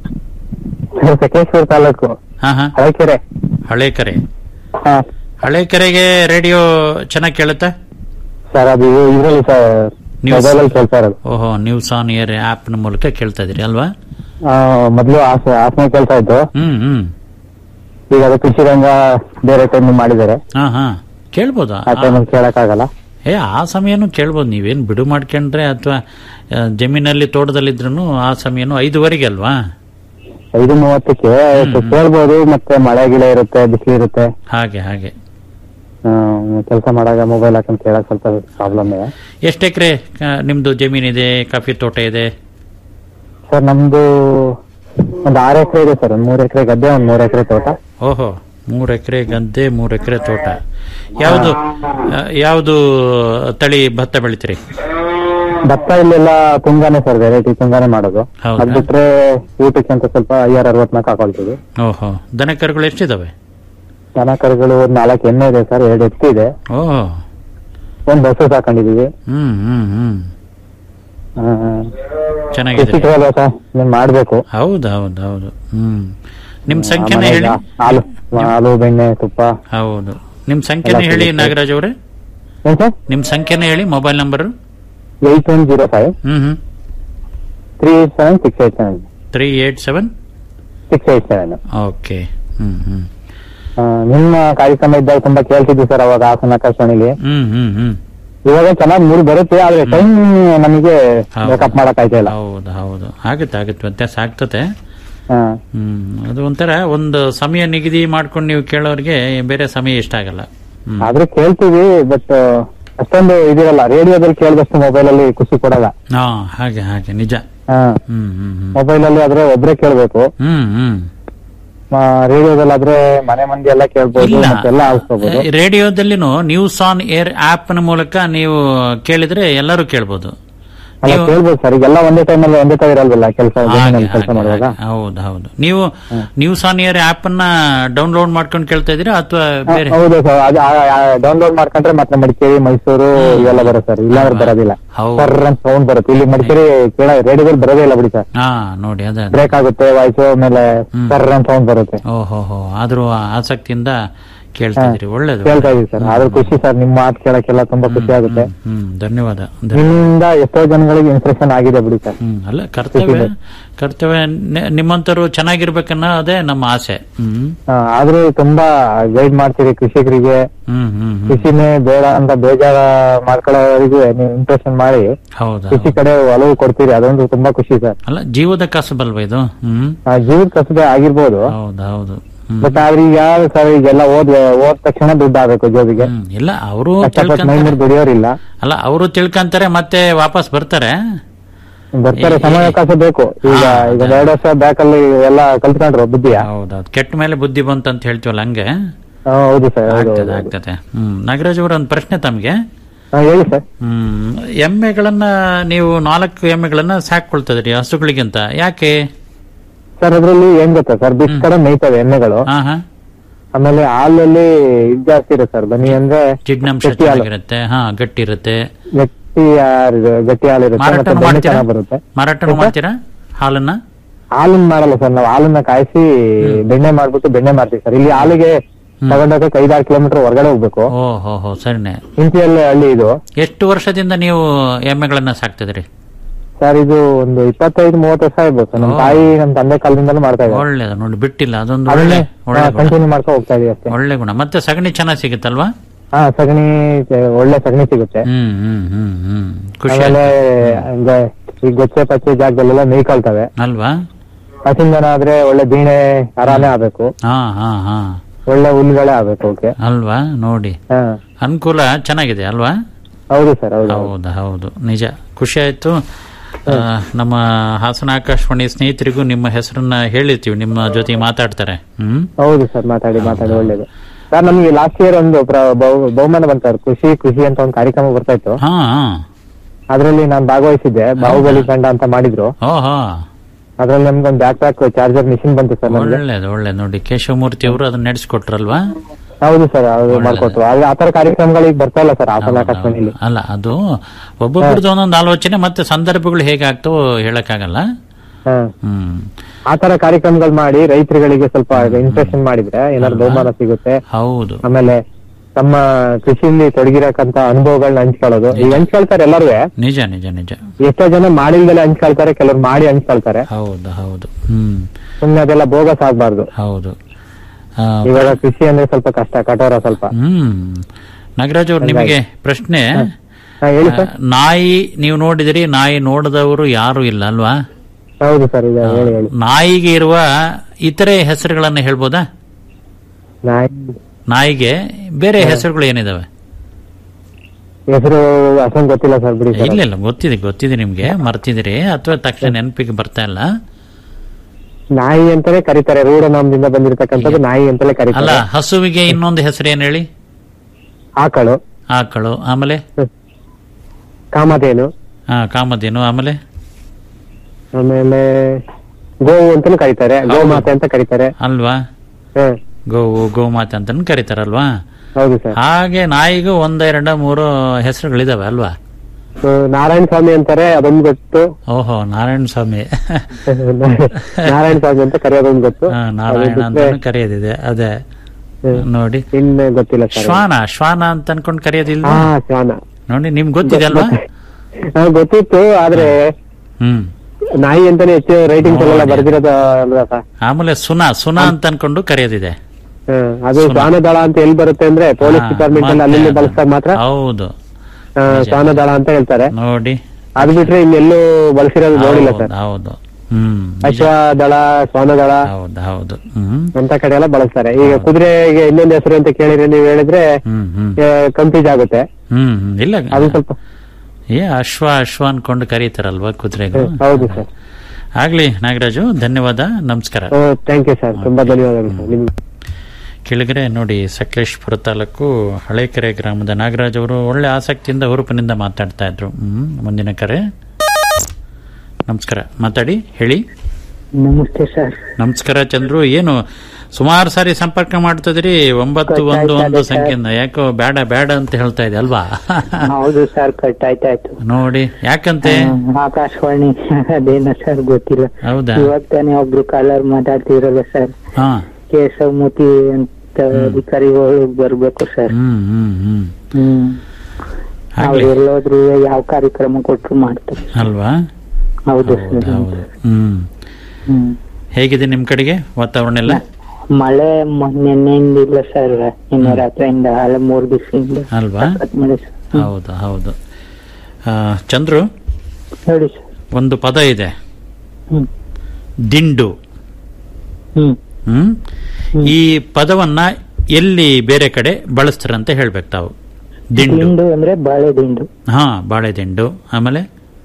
ಸರ್ ಸಕಲೇಶ್ವರ ತಾಲೂಕು ಹಾ ಹಾ ಹಳಕೆರೆ ಹಳೇಕೆರೆ ಹಾ ಹಳೇಕೆರೆಗೆ ರೇಡಿಯೋ ಚೆನ್ನಾಗಿ ಕೇಳುತ್ತಾ ಸರ್ ಅದು ಇದ್ರಲ್ಲಿ ಸರ್ ನ್ಯೂಸ್ ಮೊಬೈಲ್ ಅಲ್ಲಿ ಕೇಳ್ತಾ ಇರೋದು ಓಹೋ ನ್ಯೂಸ್ ಆನ್ ಏರ್ ಆಪ್ ನ ಮೂಲಕ ಕೇಳ್ತಾ ಇದೀರಿ ಅಲ್ವಾ ಆ, ಮೊದ್ಲು ಹಾಸ- ಹಾಸನ ಕೇಳ್ತಾ ಇದ್ದು ಹ್ಮ್ ಹ್ಮ್ ಈಗ ಅದು ಕೃಷಿ ರಂಗ ಬೇರೆ ಟೈಮ್ ಮಾಡಿದ್ದಾರೆ ಹಾ ಹಾ ಕೇಳ್ಬೋದಾ ಆ ಟೈಮ್ ಕೇಳಕ್ ಆಗಲ್ಲ ಏ ಆ ಸಮಯನೂ ಕೇಳ್ಬೋದು ನೀವೇನು ಬಿಡು ಮಾಡ್ಕೊಂಡ್ರೆ ಅಥವಾ ಜಮೀನಲ್ಲಿ ತೋಟದಲ್ಲಿದ್ರು ಆ ಸಮಯನೂ ಐದುವರೆಗೆ ಅಲ್ವಾ ಐದು ಮೂವತ್ತಕ್ಕೆ ಕೇಳ್ಬೋದು ಮತ್ತೆ ಮಳೆ ಗಿಳೆ ಇರುತ್ತೆ ಬಿಸಿಲು ಇರುತ್ತೆ ಹಾಗೆ ಹಾಗೆ ಕೆಲಸ ಮಾಡಾಗ ಮೊಬೈಲ್ ಹಾಕೊಂಡು ಕೇಳಕ್ ಸ್ವಲ್ಪ ಪ್ರಾಬ್ಲಮ್ ಇದೆ ಎಷ್ಟು ಎಕರೆ ನಿಮ್ದು ಜಮೀನಿದೆ ಕಾಫಿ ತೋಟ ಇದೆ ಸರ್ ನಮ್ದು ಒಂದ್ ಆರು ಎಕರೆ ಇದೆ ಸರ್ ಒಂದ್ ಮೂರ್ ಎಕರೆ ಗದ್ದೆ ಒಂದ್ ಮೂರ್ ಎಕರೆ ತೋಟ ಓಹೋ ಮೂರು ಎಕರೆ ಗದ್ದೆ ಮೂರು ಎಕರೆ ತೋಟ ಯಾವುದು ಯಾವುದು ತಳಿ ಭತ್ತ ಬೆಳಿತೀರಿ ಭತ್ತ ಇಲ್ಲೆಲ್ಲ ತುಂಗಾನೆ ಸರ್ ವೆರೈಟಿ ತುಂಗಾನೆ ಮಾಡೋದು ಹೌದಾ? ಅದ್ ಬಿಟ್ರೆ ಊಟಕ್ಕೆ ಅಂತ ಸ್ವಲ್ಪ ಐಆರ್ ಅರವತ್ನಾಲ್ಕು ಹಾಕೊಳ್ತೀವಿ ಓಹೋ ದನ ಕರುಗಳು ಎಷ್ಟಿದಾವೆ ದನ ಕರುಗಳು ಒಂದ್ ನಾಲ್ಕು ಎಮ್ಮೆ ಇದೆ ಸರ್ ಎರಡು ಎತ್ತು ಇದೆ ಓಹೋ ಒಂದ್ ಬಸ್ಸು ಸಾಕೊಂಡಿದೀವಿ ಹ್ಮ್ ಹ್ಮ್ ಹ್ಮ್ ಹ್ಮ್. ಚೆನ್ನಾಗಿದೆ ಕೃಷಿ ಕೆಲಸ ನೀವ್ ಮಾಡ್ಬೇಕು ಹೌದು ಹೌದು ಹೌದು ಹ್ಮ್ ನಿಮ್ ಸಂಖ್ಯೆನ ಆಮೇಲೆ ಹೇಳಿ ಹಾಲು ಹಾಲು ಬೆಣ್ಣೆ ತುಪ್ಪ ಹೌದು ನಿಮ್ ಸಂಖ್ಯೆನ ಎಲ್ಲ ಹೇಳಿ ಸಿಗುತ್ತೆ. ನಾಗರಾಜ್ ಅವರೇ ಏನ್ ಸರ್ ನಿಮ್ ಸಂಖ್ಯೆನ ಹೇಳಿ mobile number eight one zero five ಹ್ಮ್ ಹ್ಮ್ three eight seven six eight seven three eight seven six eight seven okay ಹ್ಮ್ ಹ್ಮ್ ನಿಮ್ಮ ಕಾರ್ಯಕ್ರಮ ಇದ್ದಾಗ ತುಂಬಾ ಕೇಳ್ತಿದ್ವಿ ಸರ್ ಅವಾಗ ಹಾಸನ ಆಕಾಶವಾಣಿಲಿ ಹ್ಮ್ ಹ್ಮ್ ಹ್ಮ್ ಇವಾಗ ಚೆನ್ನಾಗಿ ಮೂರು ಬರುತ್ತೆ ಆದ್ರೆ ಟೈಮ್ ನಮಗೆ ಹೌದು. ಮೇಕಪ್ ಮಾಡಕ್ ಆಯ್ತಾ ಇಲ್ಲ ಹೌದು ಹೌದು ಆಗುತ್ತೆ ಆಗುತ್ತೆ ವ್ಯತ್ಯಾಸ ಆಗ್ತದೆ ಹಾ. ಹ್ಮ್ ಅದು ಒಂಥರ ಒಂದು ಸಮಯ ನಿಗದಿ ಮಾಡ್ಕೊಂಡು ನೀವು ಕೇಳೋರಿಗೆ ಬೇರೆ ಸಮಯ ಇಷ್ಟ ಆಗಲ್ಲ ಹ್ಮ್ ಆದ್ರೆ ಕೇಳ್ತೀವಿ ಬಟ್ ಅಷ್ಟೊಂದು ಇದಿರಲ್ಲ ರೇಡಿಯೋದಲ್ಲಿ ಕೇಳಿದಷ್ಟು ಮೊಬೈಲ್ ಅಲ್ಲಿ ಖುಷಿ ಕೊಡಲ್ಲ ಹಾ ಹಾಗೆ ಹಾಗೆ ನಿಜ ಹಾ ಹ್ಮ್ ಹ್ಮ್ ಹ್ಮ್ ಮೊಬೈಲ್ ಅಲ್ಲಿ ಆದ್ರೆ ಒಬ್ರೇ ಕೇಳ್ಬೇಕು ಹ್ಮ್ ಹ್ಮ್ ರೇಡಿಯೋದಲ್ಲಿ ಆದ್ರೆ ಮನೆ ಮಂದಿ ಎಲ್ಲ ಕೇಳ್ಬೋದು ಇಲ್ಲ. ಮತ್ತೆಲ್ಲ ಆಲಿಸ್ಕೋಬಹುದು ರೇಡಿಯೋದಲ್ಲಿನೂ ನ್ಯೂಸ್ ಆನ್ ಏರ್ ಆಪ್ ನ ಮೂಲಕ ನೀವು ಕೇಳಿದ್ರೆ ಎಲ್ಲರೂ ಕೇಳ್ಬೋದು ಅಲ್ಲ ನೀವು- ಕೇಳ್ಬೋದು ಸರ್ ಈಗೆಲ್ಲ ಒಂದೇ ಟೈಮ್ ಅಲ್ಲಿ ಒಂದೇ ತರ ಇರಲ್ವಲ್ಲ ಕೆಲಸ ಹಾಗೆ, ಕೆಲಸ ಹಾಗೆ, ಮಾಡುವಾಗ ಹಾಗೆ. ಹೌದು ಹೌದು ನೀವು ನ್ಯೂಸ್ ಆನ್ ಏರ್ ಆಪ್ ಅನ್ನ ಡೌನ್ಲೋಡ್ ಮಾಡ್ಕೊಂಡು ಕೇಳ್ತಾ ಇದೀರಾ ಅಥವಾ ಬೇರೆ ಹೌದು ಸರ್ ಅದು ಡೌನ್ಲೋಡ್ ಮಾಡ್ಕೊಂಡ್ರೆ ಮತ್ತೆ ಮಡಿಕೇರಿ ಮೈಸೂರು ಇವೆಲ್ಲ ಬರುತ್ತೆ ಸರ್ ಇಲ್ಲಾಂದ್ರೆ ಬರೋದಿಲ್ಲ ಹೌದು. ಸರ್ ಅಂತ ಸೌಂಡ್ ಬರುತ್ತೆ ಇಲ್ಲಿ ಮಡಿಕೇರಿ ಕೇಳ ರೇಡಿಯೋದಲ್ಲಿ ಬರೋದೇ ಇಲ್ಲ ಬಿಡಿ ಸರ್ ಹಾ ನೋಡಿ ಅದೇ ಅದೇ. ಬ್ರೇಕ್ ಆಗುತ್ತೆ ವಾಯ್ಸ್ ಆಮೇಲೆ ಸರ್ ಅಂತ ಸೌಂಡ್ ಬರುತ್ತೆ ಓಹೋ ಹೋ ಆದ್ರೂ ಆಸಕ್ತಿಯಿಂದ ಕೇಳ್ತಾ ಇದೀರಿ ಒಳ್ಳೇದು ಕೇಳ್ತಾ ಇದೀವಿ ಸರ್ ಆದ್ರೆ ಖುಷಿ ಸರ್ ನಿಮ್ಮ ಮಾತು ಕೇಳಕ್ಕೆಲ್ಲ ತುಂಬಾ ಖುಷಿ ಆಗುತ್ತೆ ಹ್ಮ್ ಧನ್ಯವಾದ ಧನ್ಯವಾದ. ನಿಮ್ಮಿಂದ ಎಷ್ಟೋ ಜನಗಳಿಗೆ ಇನ್ಸ್ಟ್ರಕ್ಷನ್ ಆಗಿದೆ ಬಿಡಿ ಸರ್ ಹ್ಮ್ ಅಲ್ಲ ಕರ್ತವ್ಯ ಕರ್ತವ್ಯ ನಿ- ನಿಮ್ಮಂತರು ಚೆನ್ನಾಗಿರ್ಬೇಕನ್ನೋ ಅದೇ ನಮ್ಮ ಆಸೆ ಹ್ಮ್ ಆ, ಆದ್ರೂ ತುಂಬಾ ಗೈಡ್ ಮಾಡ್ತೀರಿ ಕೃಷಿಕರಿಗೆ ಹ್ಮ್ ಹ್ಮ್ ಹ್ಮ್ ಕೃಷಿನೇ ಬೇಡ ಅಂತ ಬೇಜಾರ ಮಾಡ್ಕೊಳ್ಳೋರಿಗೆ ನೀವು ಇಂಪ್ರೆಷನ್ ಮಾಡಿ ಹೌದಾ ಕೃಷಿ ಕಡೆ ಒಲವು ಕೊಡ್ತೀರಿ ಅದೊಂದು ತುಂಬಾ ಖುಷಿ ಸರ್ ಅಲ್ಲ ಜೀವದ ಕಸಬಲ್ವಾ ಇದು ಹ್ಮ್ ಆ, ಜೀವದ ಕಸಬೆ ಆಗಿರ್ಬೋದು ಹೌದು ಹೌದು ಹ್ಮ್. ಬಟ್ ಆದ್ರೆ ಈಗ ಯಾರು ಸರ್ ಈಗೆಲ್ಲ ಓದ್ ಓದ್ ತಕ್ಷಣ ದುಡ್ಡು ಆಗ್ಬೇಕು ಜೋಬಿಗೆ ಹ್ಮ್. ಇಲ್ಲ ಅವರು ಕಷ್ಟಪಟ್ಟು ಮೈ ಮೇಲೆ ದುಡಿಯೋರಿಲ್ಲ ಅಲ್ಲ ಅವರು ತಿಳ್ಕೊಂತಾರೆ ಮತ್ತೆ ವಾಪಸ್ ಬರ್ತಾರೆ ಬರ್ತಾರೆ ಈ- ಸಮಯಾವಕಾಶ ಬೇಕು ಈಗ ಹಾ, ಈಗ ಅದೇ. ಎರಡು ವರ್ಷ ಬ್ಯಾಕ್ ಅಲ್ಲಿ ಎಲ್ಲ ಕಲ್ತ್ಕೊಂಡ್ರು ಬುದ್ಧಿಯ ಹೌದೌದು ಕೆಟ್ಟ ಮೇಲೆ ಬುದ್ಧಿ ಬಂತು ಅಂತ ಹೇಳ್ತೀವಲ್ಲ ಹಂಗೆ ಆ, ಹೌದು ಸರ್ ಹೌದು ಆಗ್ತದೆ ಆಗ್ತದೆ ಹ್ಮ್ ನಾಗರಾಜ್ ಅವರ ಒಂದು ಪ್ರಶ್ನೆ ತಮಗೆ ಹಾ, ಹೇಳಿ ಸರ್ ಹ್ಮ್ ಎಮ್ಮೆಗಳನ್ನ ನೀವು ನಾಲ್ಕು ಎಮ್ಮೆಗಳನ್ನ ಸಾಕೊಳ್ತದ್ರಿ ಹಸುಗಳಿಗಿಂತ ಯಾಕೆ ಸರ್ ಅದ್ರಲ್ಲಿ ಏನ್ ಗೊತ್ತಾ ಸರ್ ಬಿಸ್ ಕಡೆ ಮೇಯ್ತವೆ ಎಮ್ಮೆಗಳು ಹಾ ಹಾ ಆಮೇಲೆ ಹಾಲಲ್ಲಿ ಇದ್ ಜಾಸ್ತಿ ಇರುತ್ತೆ ಸರ್ ಬನ್ನಿ ಅಂದ್ರೆ ಜಿಡ್ನಾಂಶ ಗಟ್ಟಿ ಹಾಲು ಚೆನ್ನಾಗಿರುತ್ತೆ ಹಾ ಗಟ್ಟಿ ಇರುತ್ತೆ ಗಟ್ಟಿ ಹಾಲ್- ಗಟ್ಟಿ ಹಾಲು ಇರುತ್ತೆ ಮತ್ತೆ ಮಾರಾಟನೂ ಬೆಣ್ಣೆ ಮಾಡ್ತೀರಾ ಚೆನ್ನಾಗಿ ಬರುತ್ತೆ ಮಾರಾಟನೂ ಮಾಡ್ತೀರಾ ಹಾಲನ್ನ ಹಾಲನ್ನ ಮಾಡಲ್ಲ ಸರ್ ನಾವು ಹಾಲನ್ನ ಕಾಯಿಸಿ ಬೆಣ್ಣೆ ಮಾಡ್ಬಿಟ್ಟು ಬೆಣ್ಣೆ ಮಾಡ್ತೀವಿ ಸರ್ ಇಲ್ಲಿ ಹಾಲಿಗೆ ತಗೊಂಡೋಗಕ್ಕೆ ಐದಾರು ಕಿಲೋಮೀಟರ್ ಹೊರಗಡೆ ಹೋಗ್ಬೇಕು ಓ ಹೋ ಹೋ ಸರಿನೆ ಇಂಟಿಯಲ್ಲಿ ಹಳ್ಳಿ ಇದು ಎಷ್ಟು ವರ್ಷದಿಂದ ನೀವು ಎಮ್ಮೆಗಳನ್ನ ಸಾಕ್ತಿದ್ರಿ ಸರ್ ಇದು ಒಂದು ಇಪ್ಪತ್ತೈದು ಮೂವತ್ತು ವರ್ಷ ಆಗ್ಬೋದು ಸರ್ ನಮ್ಮ ಓ. ತಾಯಿ ನಮ್ಮ ತಂದೆ ಕಾಲದಿಂದಲೂ ಮಾಡ್ತಾ ಇದ್ದಾರೆ ಒಳ್ಳೇದು ನೋಡಿ ಬಿಟ್ಟಿಲ್ಲ ಅದೊಂದು ಅದನ್ನೇ ಒಳ್ಳೆ ಒಳ್ಳೆ ಗುಣ ಕಂಟಿನ್ಯೂ ಮಾಡ್ತಾ ಹೋಗ್ತಾ ಇದೀವಿ ಅಷ್ಟೇ ಒಳ್ಳೆ ಗುಣ ಮತ್ತೆ ಸಗಣಿ ಚೆನ್ನಾಗಿ ಸಿಗುತ್ತಲ್ವಾ ಹಾ ಸಗಣಿ ಚೆ- ಒಳ್ಳೆ ಸಗಣಿ ಸಿಗುತ್ತೆ ಹ್ಮ್ ಹ್ಮ್ ಹ್ಮ್ ಹ್ಮ್ ಖುಷಿ ಆಮೇಲೆ ಈಗ ಈ ಗೊಚ್ಚೆ ಪಚ್ಚೆ ಜಾಗದಲ್ಲೆಲ್ಲ ಮೇಯ್ಕೊಳ್ತವೆ ಅಲ್ವಾ ಹಸಿಂದನ ಆದ್ರೆ ಒಳ್ಳೆ ಬೀಣೆ ಆರಾಮೇ ಆಗ್ಬೇಕು ಹಾ ಹಾ ಹಾ ಒಳ್ಳೆ ಹುಲ್ಗಳೇ ಆಗ್ಬೇಕು ಓಕೆ ಅಲ್ವಾ ನೋಡಿ ಹಾ ಅನುಕೂಲ ಚೆನ್ನಾಗಿದೆ ಅಲ್ವಾ ಹೌದು ಸರ್ ಹೌದು ಹೌದು ಹೌದು ನಿಜ ಖುಷಿ ಆಯ್ತು ಆ, ನಮ್ಮ ಹಾಸನ ಆಕಾಶವಾಣಿ ಸ್ನೇಹಿತರಿಗೂ ನಿಮ್ಮ ಹೆಸರನ್ನ ಹೇಳಿರ್ತೀವಿ ನಿಮ್ಮ ಜೊತೆ ಮಾತಾಡ್ತಾರೆ ಹ್ಮ್ ಹೌದು ಸರ್ ಮಾತಾಡಿ ಮಾತಾಡಿ ಒಳ್ಳೇದು ಸರ್ ನಮ್ಗೆ ಲಾಸ್ಟ್ ಇಯರ್ ಒಂದು ಪ್ರ- ಬಹು- ಬಹುಮಾನ ಬಂತು ಸರ್ ಕೃಷಿ ಕೃಷಿ ಅಂತ ಒಂದು ಕಾರ್ಯಕ್ರಮ ಬರ್ತಾ ಇತ್ತು ಹಾ ಹಾ ಅದ್ರಲ್ಲಿ ನಾನು ಭಾಗವಹಿಸಿದ್ದೆ ಬಾಹುಬಲಿ ತಂಡ ಅಂತ ಮಾಡಿದ್ರು ಓಹೋ ಅದ್ರಲ್ಲಿ ನಮ್ಗೆ ಒಂದು ಬ್ಯಾಕ್ ಪ್ಯಾಕ್ ಚಾರ್ಜರ್ ಮಿಷಿನ್ ಬಂತು ಸರ್ ನಮ್ಗೆ ಒಳ್ಳೇದು ಒಳ್ಳೆ ನೋಡಿ ಕೇಶವಮೂರ್ತಿ ಅವರು ಅದನ್ನ ನಡೆಸ್ಕೊಟ್ರಲ್ವಾ ಹೌದು ಸರ್ ಅದು ಮಾಡ್ಕೊಟ್ರು ಆದ್ರೆ ಆ ತರ ಕಾರ್ಯಕ್ರಮಗಳಿಗೆ ಬರ್ತಾ ಇಲ್ಲ ಸರ್ ಹಾಸನ ಆಕಾಶವಾಣಿಲಿ ಅಲ್ಲ ಅದು ಒಬ್ಬೊಬ್ರದ್ದು ಒಂದೊಂದು ಆಲೋಚನೆ ಮತ್ತೆ ಸಂದರ್ಭಗಳು ಹೇಗಾಗ್ತವೋ ಹೇಳಕ್ಕಾಗಲ್ಲ ಹ್ಮ್ ಆ ತರ ಕಾರ್ಯಕ್ರಮಗಳು ಮಾಡಿ ರೈತರುಗಳಿಗೆ ಸ್ವಲ್ಪ ಇಂಟ್ರೆಸ್ಟ್ ಮಾಡಿದ್ರೆ ಏನಾದ್ರು ಬಹುಮಾನ ಸಿಗುತ್ತೆ ಹೌದು ಆಮೇಲೆ ತಮ್ಮ ಕೃಷಿಯಲ್ಲಿ ತೊಡಗಿರಕ್ಕಂತ ಅನುಭವಗಳನ್ನ ಹಂಚ್ಕೊಳ್ಳೋದು ಈಗ ಹಂಚ್ಕೊಳ್ತಾರೆ ಎಲ್ಲರೂ ನಿಜ ನಿಜ ನಿಜ ಎಷ್ಟೋ ಜನ ಮಾಡಿಲ್ದಲೆ ಹಂಚ್ಕೊಳ್ತಾರೆ ಕೆಲವ್ರು ಮಾಡಿ ಹಂಚ್ಕೊಳ್ತಾರೆ ಹೌದು ಹೌದು ಹ್ಮ್ ಸುಮ್ನೆ ಅದೆಲ್ಲ ಬೋಗಸ್ ಆಗ್ಬಾರ್ದು ಹೌದು ಆ, ಇವಾಗ ಕೃಷಿ ಅಂದ್ರೆ ಸ್ವಲ್ಪ ಕಷ್ಟ ಕಠೋರ ಸ್ವಲ್ಪ ಹ್ಮ್ ನಾಗರಾಜ್ ಅವ್ರು ನಿಮಗೆ ಪ್ರಶ್ನೆ ಹಾ, ಹೇಳಿ ಸರ್ ಆ, ನಾಯಿ ನೀವು ನೋಡಿದಿರಿ ನಾಯಿ ನೋಡದವರು ಯಾರು ಇಲ್ಲ ಅಲ್ವಾ ಹೌದು ಸರ್ ಈಗ ಹೇಳಿ ಹೇಳಿ ನಾಯಿಗೆ ಇರುವ ಇತರೆ ಹೆಸರುಗಳನ್ನ ಹೇಳ್ಬೋದಾ ನಾಯಿ ನಾಯಿಗೆ ಬೇರೆ ಹೆಸರುಗಳು ಏನಿದಾವೆ ಹೆಸರು ಅಷ್ಟೊಂದು ಗೊತ್ತಿಲ್ಲ ಸರ್ ಬಿಡಿ ಸರ್ ಇಲ್ಲ ಇಲ್ಲ ಗೊತ್ತಿದೆ ಗೊತ್ತಿದೆ ನಿಮ್ಗೆ ಮರ್ತಿದಿರಿ ಅಥವಾ ತಕ್ಷಣ ನೆನಪಿಗೆ ಬರ್ತಾ ಇಲ್ಲ ನಾಯಿ ಅಂತಾನೆ ಕರೀತಾರೆ ರೂಢ ನಾಮದಿಂದ ಬಂದಿರತಕ್ಕಂಥದ್ದು ನಾಯಿ ಅಂತಲೇ ಅಲ್ಲ ಕರೀತಾರೆ ಹಸುವಿಗೆ ಇನ್ನೊಂದು ಹೆಸರು ಏನ್ ಹೇಳಿ ಆಕಳು ಆಕಳು ಆಮೇಲೆ ಕಾಮಧೇನು ಹಾ ಕಾಮಧೇನು ಆಮೇಲೆ ಆಮೇಲೆ ಗೋವು ಅಂತಾನು ಕರೀತಾರೆ ಗೋಮಾತೆ ಅಂತ ಕರೀತಾರೆ ಅಲ್ವಾ ಹ್ಮ್ ಗೋವು ಗೋಮಾತೆ ಅಂತ ಕರೀತಾರಲ್ವಾ ಹೌದು ಸರ್ ಹಾಗೆ ನಾಯಿಗೂ ಒಂದೆರಡು ಮೂರು ಹೆಸರುಗಳಿದಾವೆ ಅಲ್ವಾ ನಾರಾಯಣ ಸ್ವಾಮಿ ಅಂತಾರೆ ಅದೊಂದು ಗೊತ್ತು ಓಹೋ ನಾರಾಯಣ ಸ್ವಾಮಿ ನಾರಾಯಣ ಸ್ವಾಮಿ ಅಂತ ಕರೆಯೋದೊಂದು ಗೊತ್ತು ಹಾ, ನಾರಾಯಣ ಅಂತ ಕರೆಯೋದಿದೆ ಅದೇ ನೋಡಿ ಇನ್ನು ಗೊತ್ತಿಲ್ಲ ಸರ್ ಶ್ವಾನ ಶ್ವಾನ ಅಂತ ಅನ್ಕೊಂಡ್ ಕರೆಯೋದಿಲ್ಲ ಹಾ ಶ್ವಾನ ನೋಡಿ ನಿಮ್ಗೆ ಗೊತ್ತಿದೆ ಅಲ್ವಾ ಹಾ, ಗೊತ್ತಿತ್ತು ಆದ್ರೆ ಹ್ಮ್ ನಾಯಿ ಅಂತಾನೆ ಹೆಚ್ಚು ರೈಟಿಂಗ್ಸ್ ಎಲ್ಲ ಬರ್ದಿರೋದು ಅಲ್ವಾ ಸರ್ ಆಮೇಲೆ ಸುನಾ ಸುನಾ ಅಂತ ಅನ್ಕೊಂಡು ಕರೆಯೋದಿದೆ ಹ್ಮ್, ಅದು ಶ್ವಾನದಳ ಅಂತ ಎಲ್ಲಿ ಬರುತ್ತೆ ಅಂದ್ರೆ ಪೊಲೀಸ್ ಹಾ, ಡಿಪಾರ್ಟ್ಮೆಂಟ್ ಅಲ್ಲಿ ಮತ್ತೆ ಅಲ್ಲಿ ಅದು. ಬಳಸ್ದಾಗ ಮಾತ್ರ ಹೌದು ಆ, ಶ್ವಾನದಳ ಅಂತ ಹೇಳ್ತಾರೆ ನೋಡಿ ಅದ್ ಬಿಟ್ರೆ ಇನ್ನೆಲ್ಲೂ ಬಳಸಿರೋದು ನೋಡಿಲ್ಲ ಹೌದು ಸರ್ ಹೌದು ಹ್ಮ್ ಅಶ್ವದಳ ಶ್ವಾನದಳ ಹೌದು ಹೌದು ಹ್ಮ್ ಅಂತ ಕಡೆ ಎಲ್ಲ ಬಳಸ್ತಾರೆ ಈಗ ಕುದುರೆಗೆ ಇನ್ನೊಂದು ಹೆಸರು ಅಂತ ಕೇಳಿದ್ರೆ ನೀವು ಹೇಳಿದ್ರೆ ಹ್ಮ್ ಹ್ಮ್ ಕನ್ಫ್ಯೂಸ್ ಆಗುತ್ತೆ ಹ್ಮ್ ಹ್ಮ್. ಇಲ್ಲ ಅದು ಸ್ವಲ್ಪ ಏ ಅಶ್ವ ಅಶ್ವ ಅನ್ಕೊಂಡು ಕರೀತಾರಲ್ವಾ ಕುದುರೆಗೂ ಹೌದು ಸರ್ ಆಗ್ಲಿ ನಾಗರಾಜು ಧನ್ಯವಾದ ನಮಸ್ಕಾರ ಥ್ಯಾಂಕ್ ಯು ಸರ್ ತುಂಬಾ ಧನ್ಯವಾದಗಳು ಸರ್ ನಿಮ್ಗೆ ಕೆಳಗರೆ ನೋಡಿ ಸಕಲೇಶ್ಪುರ ತಾಲೂಕು ಹಳೇಕೆರೆ ಗ್ರಾಮದ ನಾಗರಾಜ್ ಅವರು ಒಳ್ಳೆ ಆಸಕ್ತಿಯಿಂದ ಹುರುಪಿನಿಂದ ಮಾತಾಡ್ತಾ ಇದ್ರು ಹ್ಮ್ ಮುಂದಿನ ಕರೆ ನಮಸ್ಕಾರ ಮಾತಾಡಿ ಹೇಳಿ ನಮಸ್ತೆ ಸರ್ ನಮಸ್ಕಾರ ಚಂದ್ರು ಏನು ಸುಮಾರು ಸಾರಿ ಸಂಪರ್ಕ ಮಾಡ್ತಿದ್ರಿ ಒಂಬತ್ತು ಒಂದು ಒಂದು ಸಂಖ್ಯೆಯಿಂದ ಯಾಕೋ ಬೇಡ ಬೇಡ ಅಂತ ಹೇಳ್ತಾ ಇದೆ ಅಲ್ವಾ ಹೌದು ಸರ್ ಕಟ್ ಆಯ್ತಾಯ್ತು ನೋಡಿ ಯಾಕಂತೆ ಹ್ಮ್, ಆಕಾಶವಾಣಿ ಅದೇನ ಸರ್ ಗೊತ್ತಿಲ್ಲ ಹೌದಾ ಇವಾಗ ತಾನೇ ಒಬ್ರು ಕಾಲರ್ ಮಾತಾಡ್ತಿರಲ್ಲ ಸರ್ ಹಾ ಕೇಶವಮೂರ್ತಿ ಅಂತ ಅಧಿಕಾರಿಗಳು ಬರ್ಬೇಕು ಸರ್ ಹ್ಮ್ ಹ್ಮ್ ಹ್ಮ್ ಹ್ಮ್ ಆಗ್ಲಿ. ಅವ್ರು ಎಲ್ಲೋದ್ರು ಯಾವ ಕಾರ್ಯಕ್ರಮ ಕೊಟ್ರು ಮಾಡ್ತಾರೆ ಅಲ್ವಾ ಹೌದು ಸರ್ ಹೌದು ಹ್ಮ್ ಹ್ಮ್ ಹೇಗಿದೆ ನಿಮ್ ಕಡೆಗೆ ವಾತಾವರಣ ಎಲ್ಲ ಮಳೆ ಮ- ನಿನ್ನೆಯಿಂದ ಇಲ್ಲ ಸರ್ ನಿನ್ನೆ ರಾತ್ರಿಯಿಂದ ಅಲ್ಲ ಮೂರ್ ದಿವಸದಿಂದ ಅಲ್ವಾ ಮಳೆ ಸರ್ ಹೌದು ಹೌದು ಆ, ಚಂದ್ರು ಹೇಳಿ ಸರ್ ಒಂದು ಪದ ಇದೆ ಹ್ಮ್. ದಿಂಡು ಹ್ಮ್ ಹ್ಮ್ ಈ ಪದವನ್ನ ಎಲ್ಲಿ ಬೇರೆ ಕಡೆ ಬಳಸ್ತಾರಂತ ಹೇಳ್ಬೇಕು ತಾವು ದಿಂಡು ದಿಂಡು ಅಂದ್ರೆ ಬಾಳೆ ದಿಂಡು ಹಾ ಬಾಳೆ ದಿಂಡು ಆಮೇಲೆ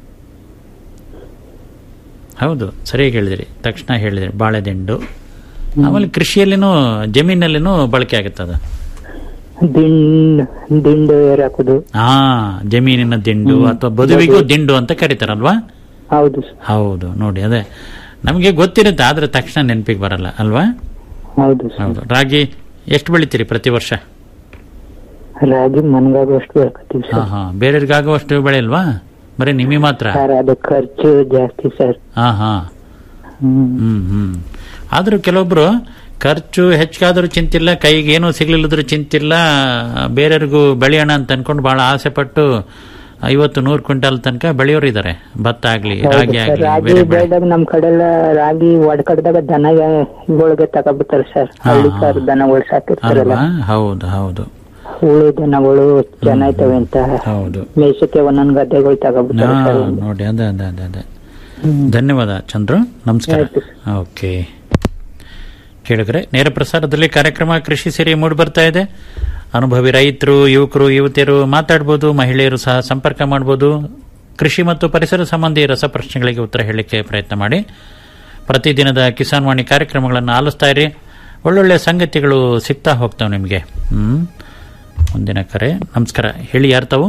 ಹೌದು ಸರಿಯಾಗಿ ಹೇಳಿದಿರಿ ತಕ್ಷಣ ಹೇಳಿದಿರಿ ಬಾಳೆ ದಿಂಡು ಆಮೇಲೆ ಕೃಷಿಯಲ್ಲಿನೂ ಜಮೀನಲ್ಲಿನೂ ಬಳಕೆ ಆಗುತ್ತೆ ಅದು ದಿಂಡ್ ದಿಂಡು ಏರಾಕುದು ಹಾ ಜಮೀನಿನ ದಿಂಡು ಅಥವಾ ಬದುವಿಗೂ ದಿಂಡು ಅಂತ ಕರೀತಾರಲ್ವಾ ಹೌದು ಹೌದು ನೋಡಿ ಅದೇ ನಮಗೆ ಗೊತ್ತಿರುತ್ತೆ ಆದ್ರೆ ತಕ್ಷಣ ನೆನಪಿಗೆ ಬರಲ್ಲ ಅಲ್ವಾ ಹೌದು ಹೌದು ರಾಗಿ ಎಷ್ಟು ಬೆಳಿತೀರಿ ಪ್ರತಿ ವರ್ಷ ರಾಗಿ ಮನ್ಗಾಗುವಷ್ಟು ಬೆಳ್ಕತ್ತೀವಿ ಹಾ ಸರ್ ಹಾ ಬೇರೆಯವ್ರಿಗಾಗುವಷ್ಟು ಬೆಳೆಯಲ್ವಾ ಬರೀ ನಿಮಗೆ ಮಾತ್ರ ಸರ್ ಅದು ಖರ್ಚು ಜಾಸ್ತಿ ಸರ್ ಹಾ ಹಾ ಹ್ಮ್ ಹ್ಮ್ ಹ್ಮ್ ಆದ್ರೂ ಕೆಲವೊಬ್ರು ಖರ್ಚು ಹೆಚ್ಚಾದ್ರೂ ಚಿಂತಿಲ್ಲ ಕೈಗೆ ಏನೂ ಸಿಗ್ಲಿಲ್ಲದ್ರೂ ಚಿಂತಿಲ್ಲ ಬೇರೆಯವ್ರಿಗೂ ಬೆಳೆಯೋಣ ಅಂತ ಅನ್ಕೊಂಡು ಬಹಳ ಆಸೆ ಪಟ್ಟು ಐವತ್ತು ನೂರು ಕ್ವಿಂಟಲ್ ತನಕ ಬೆಳೆಯೋರು ಇದಾರೆ ಭತ್ತ ಆಗ್ಲಿ ಹೌದು ರಾಗಿ ಸರ್ ಆಗ್ಲಿ ರಾಗಿ ಬೇರೆ ಬೆಳೆ ಬೆಳೆದಾಗ ನಮ್ ಕಡೆ ಎಲ್ಲ ರಾಗಿ ಒಡ್ಕಡ್ದಾಗ ದನಗಳಿಗೆ ತಗೊಬಿಡ್ತಾರೆ ಸರ್ ಹಾ, ಹಳ್ಳಿ ಹಾ. ಸರ್ ದನಗಳು ಸಾಕಿರ್ತಾರಲ್ಲ ಅಲ್ವಾ ಹೌದು ಹೌದು ಹುಳು ದನಗಳು ಚೆನ್ನಾಯ್ತವೆ ಅಂತ ಹೌದು ಮೇಸಕ್ಕೆ ಒಂದೊಂದ್ ಗದ್ದೆಗಳು ತಗೊಬಿಡ್ತಾರೆ ಹಾ, ಸರ್ ನೋಡಿ ಅದೇ ಅದೇ ಅದೇ ಅದೇ ಧನ್ಯವಾದ ಚಂದ್ರು ನಮಸ್ಕಾರ ಓಕೆ ಕೇಳಿದ್ರೆ ನೇರ ಪ್ರಸಾರದಲ್ಲಿ ಕಾರ್ಯಕ್ರಮ ಕೃಷಿ ಸೇರಿ ಮೂಡಿ ಬರ್ತಾ ಇದೆ ಅನುಭವಿ ರೈತರು ಯುವಕರು ಯುವತಿಯರು ಮಾತಾಡ್ಬೋದು ಮಹಿಳೆಯರು ಸಹ ಸಂಪರ್ಕ ಮಾಡಬಹುದು ಕೃಷಿ ಮತ್ತು ಪರಿಸರ ಸಂಬಂಧಿ ರಸಪ್ರಶ್ನೆಗಳಿಗೆ ಉತ್ತರ ಹೇಳಲಿಕ್ಕೆ ಪ್ರಯತ್ನ ಮಾಡಿ ಪ್ರತಿದಿನದ ಕಿಸಾನ್ ವಾಣಿ ಕಾರ್ಯಕ್ರಮಗಳನ್ನು ಆಲಿಸ್ತಾ ಇರಿ ಒಳ್ಳೊಳ್ಳೆ ಸಂಗತಿಗಳು ಸಿಗ್ತಾ ಹೋಗ್ತಾವೆ ನಿಮಗೆ ಹ್ಮ್ ಮುಂದಿನ ಕರೆ ನಮಸ್ಕಾರ ಹೇಳಿ ಯಾರು ತಾವು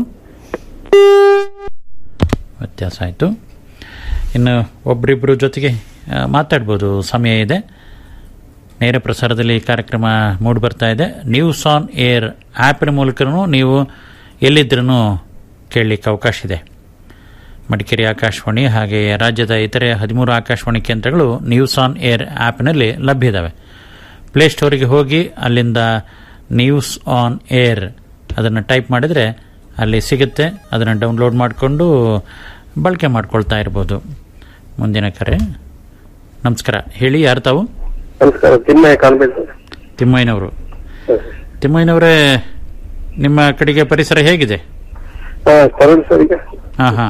ವ್ಯತ್ಯಾಸ ಆಯಿತು ಇನ್ನು ಒಬ್ರಿಬ್ರು ಜೊತೆಗೆ ಆ, ಮಾತಾಡ್ಬೋದು ಸಮಯ ಇದೆ ನೇರ ಪ್ರಸಾರದಲ್ಲಿ ಈ ಕಾರ್ಯಕ್ರಮ ಮೂಡಿ ಬರ್ತಾ ಇದೆ ನ್ಯೂಸ್ ಆನ್ ಏರ್ ಆ್ಯಪಿನ ಮೂಲಕನೂ ನೀವು ಎಲ್ಲಿದ್ರೂ ಕೇಳಲಿಕ್ಕೆ ಅವಕಾಶ ಇದೆ ಮಡಿಕೇರಿ ಆಕಾಶವಾಣಿ ಹಾಗೆ ರಾಜ್ಯದ ಇತರೆ ಹದಿಮೂರು ಆಕಾಶವಾಣಿ ಕೇಂದ್ರಗಳು ನ್ಯೂಸ್ ಆನ್ ಏರ್ ಆ್ಯಪ್ನಲ್ಲಿ ಲಭ್ಯ ಇದ್ದಾವೆ ಪ್ಲೇಸ್ಟೋರಿಗೆ ಹೋಗಿ ಅಲ್ಲಿಂದ ನ್ಯೂಸ್ ಆನ್ ಏರ್ ಅದನ್ನು ಟೈಪ್ ಮಾಡಿದರೆ ಅಲ್ಲಿ ಸಿಗುತ್ತೆ ಅದನ್ನು ಡೌನ್ಲೋಡ್ ಮಾಡಿಕೊಂಡು ಬಳಕೆ ಮಾಡ್ಕೊಳ್ತಾ ಇರ್ಬೋದು ಮುಂದಿನ ಕರೆ ನಮಸ್ಕಾರ ಹೇಳಿ ಯಾರು ತಾವು ನಮಸ್ಕಾರ ತಿಮ್ಮಯ್ಯ ಕಾನ್ಬೆಂಟ್ ತಿಮ್ಮಯ್ಯನವರು ತಿಮ್ಮಯ್ಯನವರೇ ನಿಮ್ಮ ಕಡೆಗೆ ಪರಿಸರ ಹೇಗಿದೆ ಹಾ ಕರುಣ್ ಸರ್ ಈಗ ಹಾಂ ಹಾಂ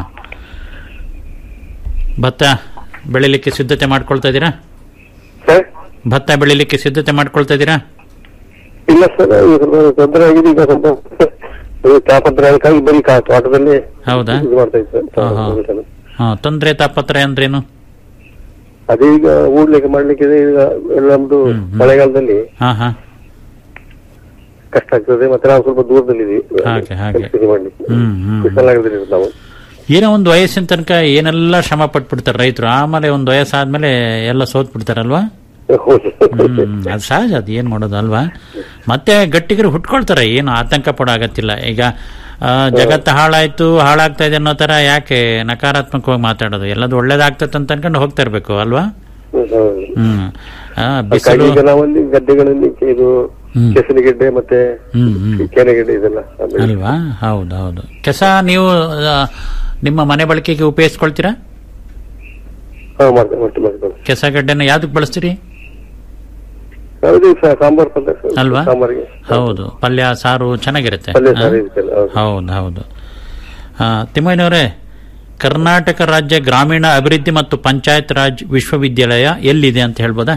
ಭತ್ತ ಬೆಳಿಲಿಕ್ಕೆ ಸಿದ್ಧತೆ ಮಾಡ್ಕೊಳ್ತಾ ಇದ್ದೀರಾ ಸರ್ ಭತ್ತ ಬೆಳಿಲಿಕ್ಕೆ ಸಿದ್ಧತೆ ಮಾಡ್ಕೊಳ್ತಾ ಇದ್ದೀರಾ ಇಲ್ಲ ಸರ್ ಈಗ ಸ್ವಲ್ಪ ತೊಂದರೆ ಆಗಿದೆ ಈಗ ಸ್ವಲ್ಪ ಇದು ತಾಪತ್ರ ಅದಕ್ಕಾಗಿ ಬರೀ ಕಾ ತೋಟದಲ್ಲಿ ಹೌದಾ ಇದು ಮಾಡ್ತಾ ಇದ್ದೆ ಹಾ, ಹಾ. ಹಾಂ ತೊಂದರೆ ತಾಪತ್ರ ಅಂದ್ರೇನು ಅದೇ ಈಗ ಊಡ್ಲಿಕ್ಕೆ ಮಾಡ್ಲಿಕ್ಕೆ ಇದೆ ಈಗ ಎಲ್ಲ ನಮ್ದು ಮಳೆಗಾಲದಲ್ಲಿ ಹಾಂ ಹಾಂ ಕಷ್ಟ ಆಗ್ತದೆ ಮತ್ತೆ ನಾವು ಸ್ವಲ್ಪ ದೂರದಲ್ಲಿ ಹಾಗೆ ಹಾಗೆ ಕೃಷಿ ಮಾಡ್ಲಿಕ್ಕೆ ಹ್ಮ್ ಹ್ಮ್ ಕುಶಲಾಗದಲ್ಲಿ ನಾವು ಏನೋ ಒಂದು ವಯಸ್ಸಿನ ತನಕ ಏನೆಲ್ಲ ಶ್ರಮ ಪಟ್ಬಿಡ್ತಾರೆ ರೈತರು ಆಮೇಲೆ ಒಂದು ವಯಸ್ಸಾದ್ಮೇಲೆ ಎಲ್ಲ ಸೋತ್ ಬಿಡ್ತಾರಲ್ವಾ ಹ್ಮ್ ಅದು ಸಹಜ ಅದು ಏನ್ ಮಾಡೋದು ಅಲ್ವಾ ಮತ್ತೆ ಗಟ್ಟಿಗರು ಹುಟ್ಕೊಳ್ತಾರೆ ಏನು ಆತಂಕ ಪಡೋ ಅಗತ್ತಿಲ್ಲ ಈಗ ಆ, ಜಗತ್ತು ಹಾಳಾಯ್ತು ಹಾಳಾಗ್ತಾ ಇದೆ ಅನ್ನೋ ತರ ಯಾಕೆ ನಕಾರಾತ್ಮಕವಾಗಿ ಮಾತಾಡೋದು ಎಲ್ಲದು ಒಳ್ಳೇದಾಗ್ತದೆ ಅಂತ ಅನ್ಕೊಂಡು ಹೋಗ್ತಾ ಇರ್ಬೇಕು ಅಲ್ವಾ ಹ್ಮ್ ಆ, ಬಿಸಿಲು ಅದಕ್ಕಾಗಿ ಈಗ ನಾವಲ್ಲಿ ಗದ್ದೆಗಳಲ್ಲಿ ಇದು ಕೆಸರಿಗೆಡ್ಡೆ ಮತ್ತೆ ಹ್ಮ್ ಹ್ಮ್ ಕೆನೆಗೆಡ್ಡೆ ಇದೆಲ್ಲ ಆಮೇಲೆ ಅಲ್ವಾ ಹೌದು ಹೌದು ಕೆಸ ನೀವು ಆ, ನಿಮ್ಮ ಮನೆ ಬಳಕೆಗೆ ಉಪಯೋಗಿಸ್ಕೊಳ್ತೀರಾ ಹಾ ಮಾಡ್ತೇವೆ ಮಾಡ್ತೇವೆ ಮಾಡ್ತೇವೆ ಕೆಸಗಡ್ಡೆನ ಯಾವ್ದಕ್ ಬಳಸ್ತೀರಿ ಹೌದು ಸಾ- ಸಾಂಬಾರ್ ಪಲ್ಯ ಸರ್. ಅಲ್ವಾ ಸಾಂಬಾರಿಗೆ ಹೌದು ಪಲ್ಯ ಸಾರು ಚೆನ್ನಾಗಿರುತ್ತೆ ಪಲ್ಯ ಆ? ಸಾರು ಇರುತ್ತಲ್ಲ, ಹೌದು. ಹೌದು ಹೌದು ಆ, ತಿಮ್ಮಯ್ಯನವರೇ ಕರ್ನಾಟಕ ರಾಜ್ಯ ಗ್ರಾಮೀಣ ಅಭಿವೃದ್ಧಿ ಮತ್ತು ಪಂಚಾಯತ್ ರಾಜ್ ವಿಶ್ವವಿದ್ಯಾಲಯ ಎಲ್ಲಿದೆ ಅಂತ ಹೇಳ್ಬೋದಾ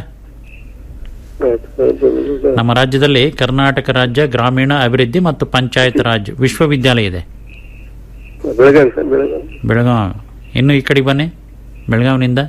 ನಮ್ಮ ರಾಜ್ಯದಲ್ಲಿ ಕರ್ನಾಟಕ ರಾಜ್ಯ ಗ್ರಾಮೀಣ ಅಭಿವೃದ್ಧಿ ಮತ್ತು ಪಂಚಾಯತ್ ರಾಜ್ ವಿಶ್ವವಿದ್ಯಾಲಯ ಇದೆ ಬೆಳಗಾವಿ ಸರ್ ಬೆಳಗಾವಿ ಬೆಳಗಾವಿ ಇನ್ನು ಈ ಕಡೆಗೆ ಬನ್ನಿ ಬೆಳಗಾವಿನಿಂದ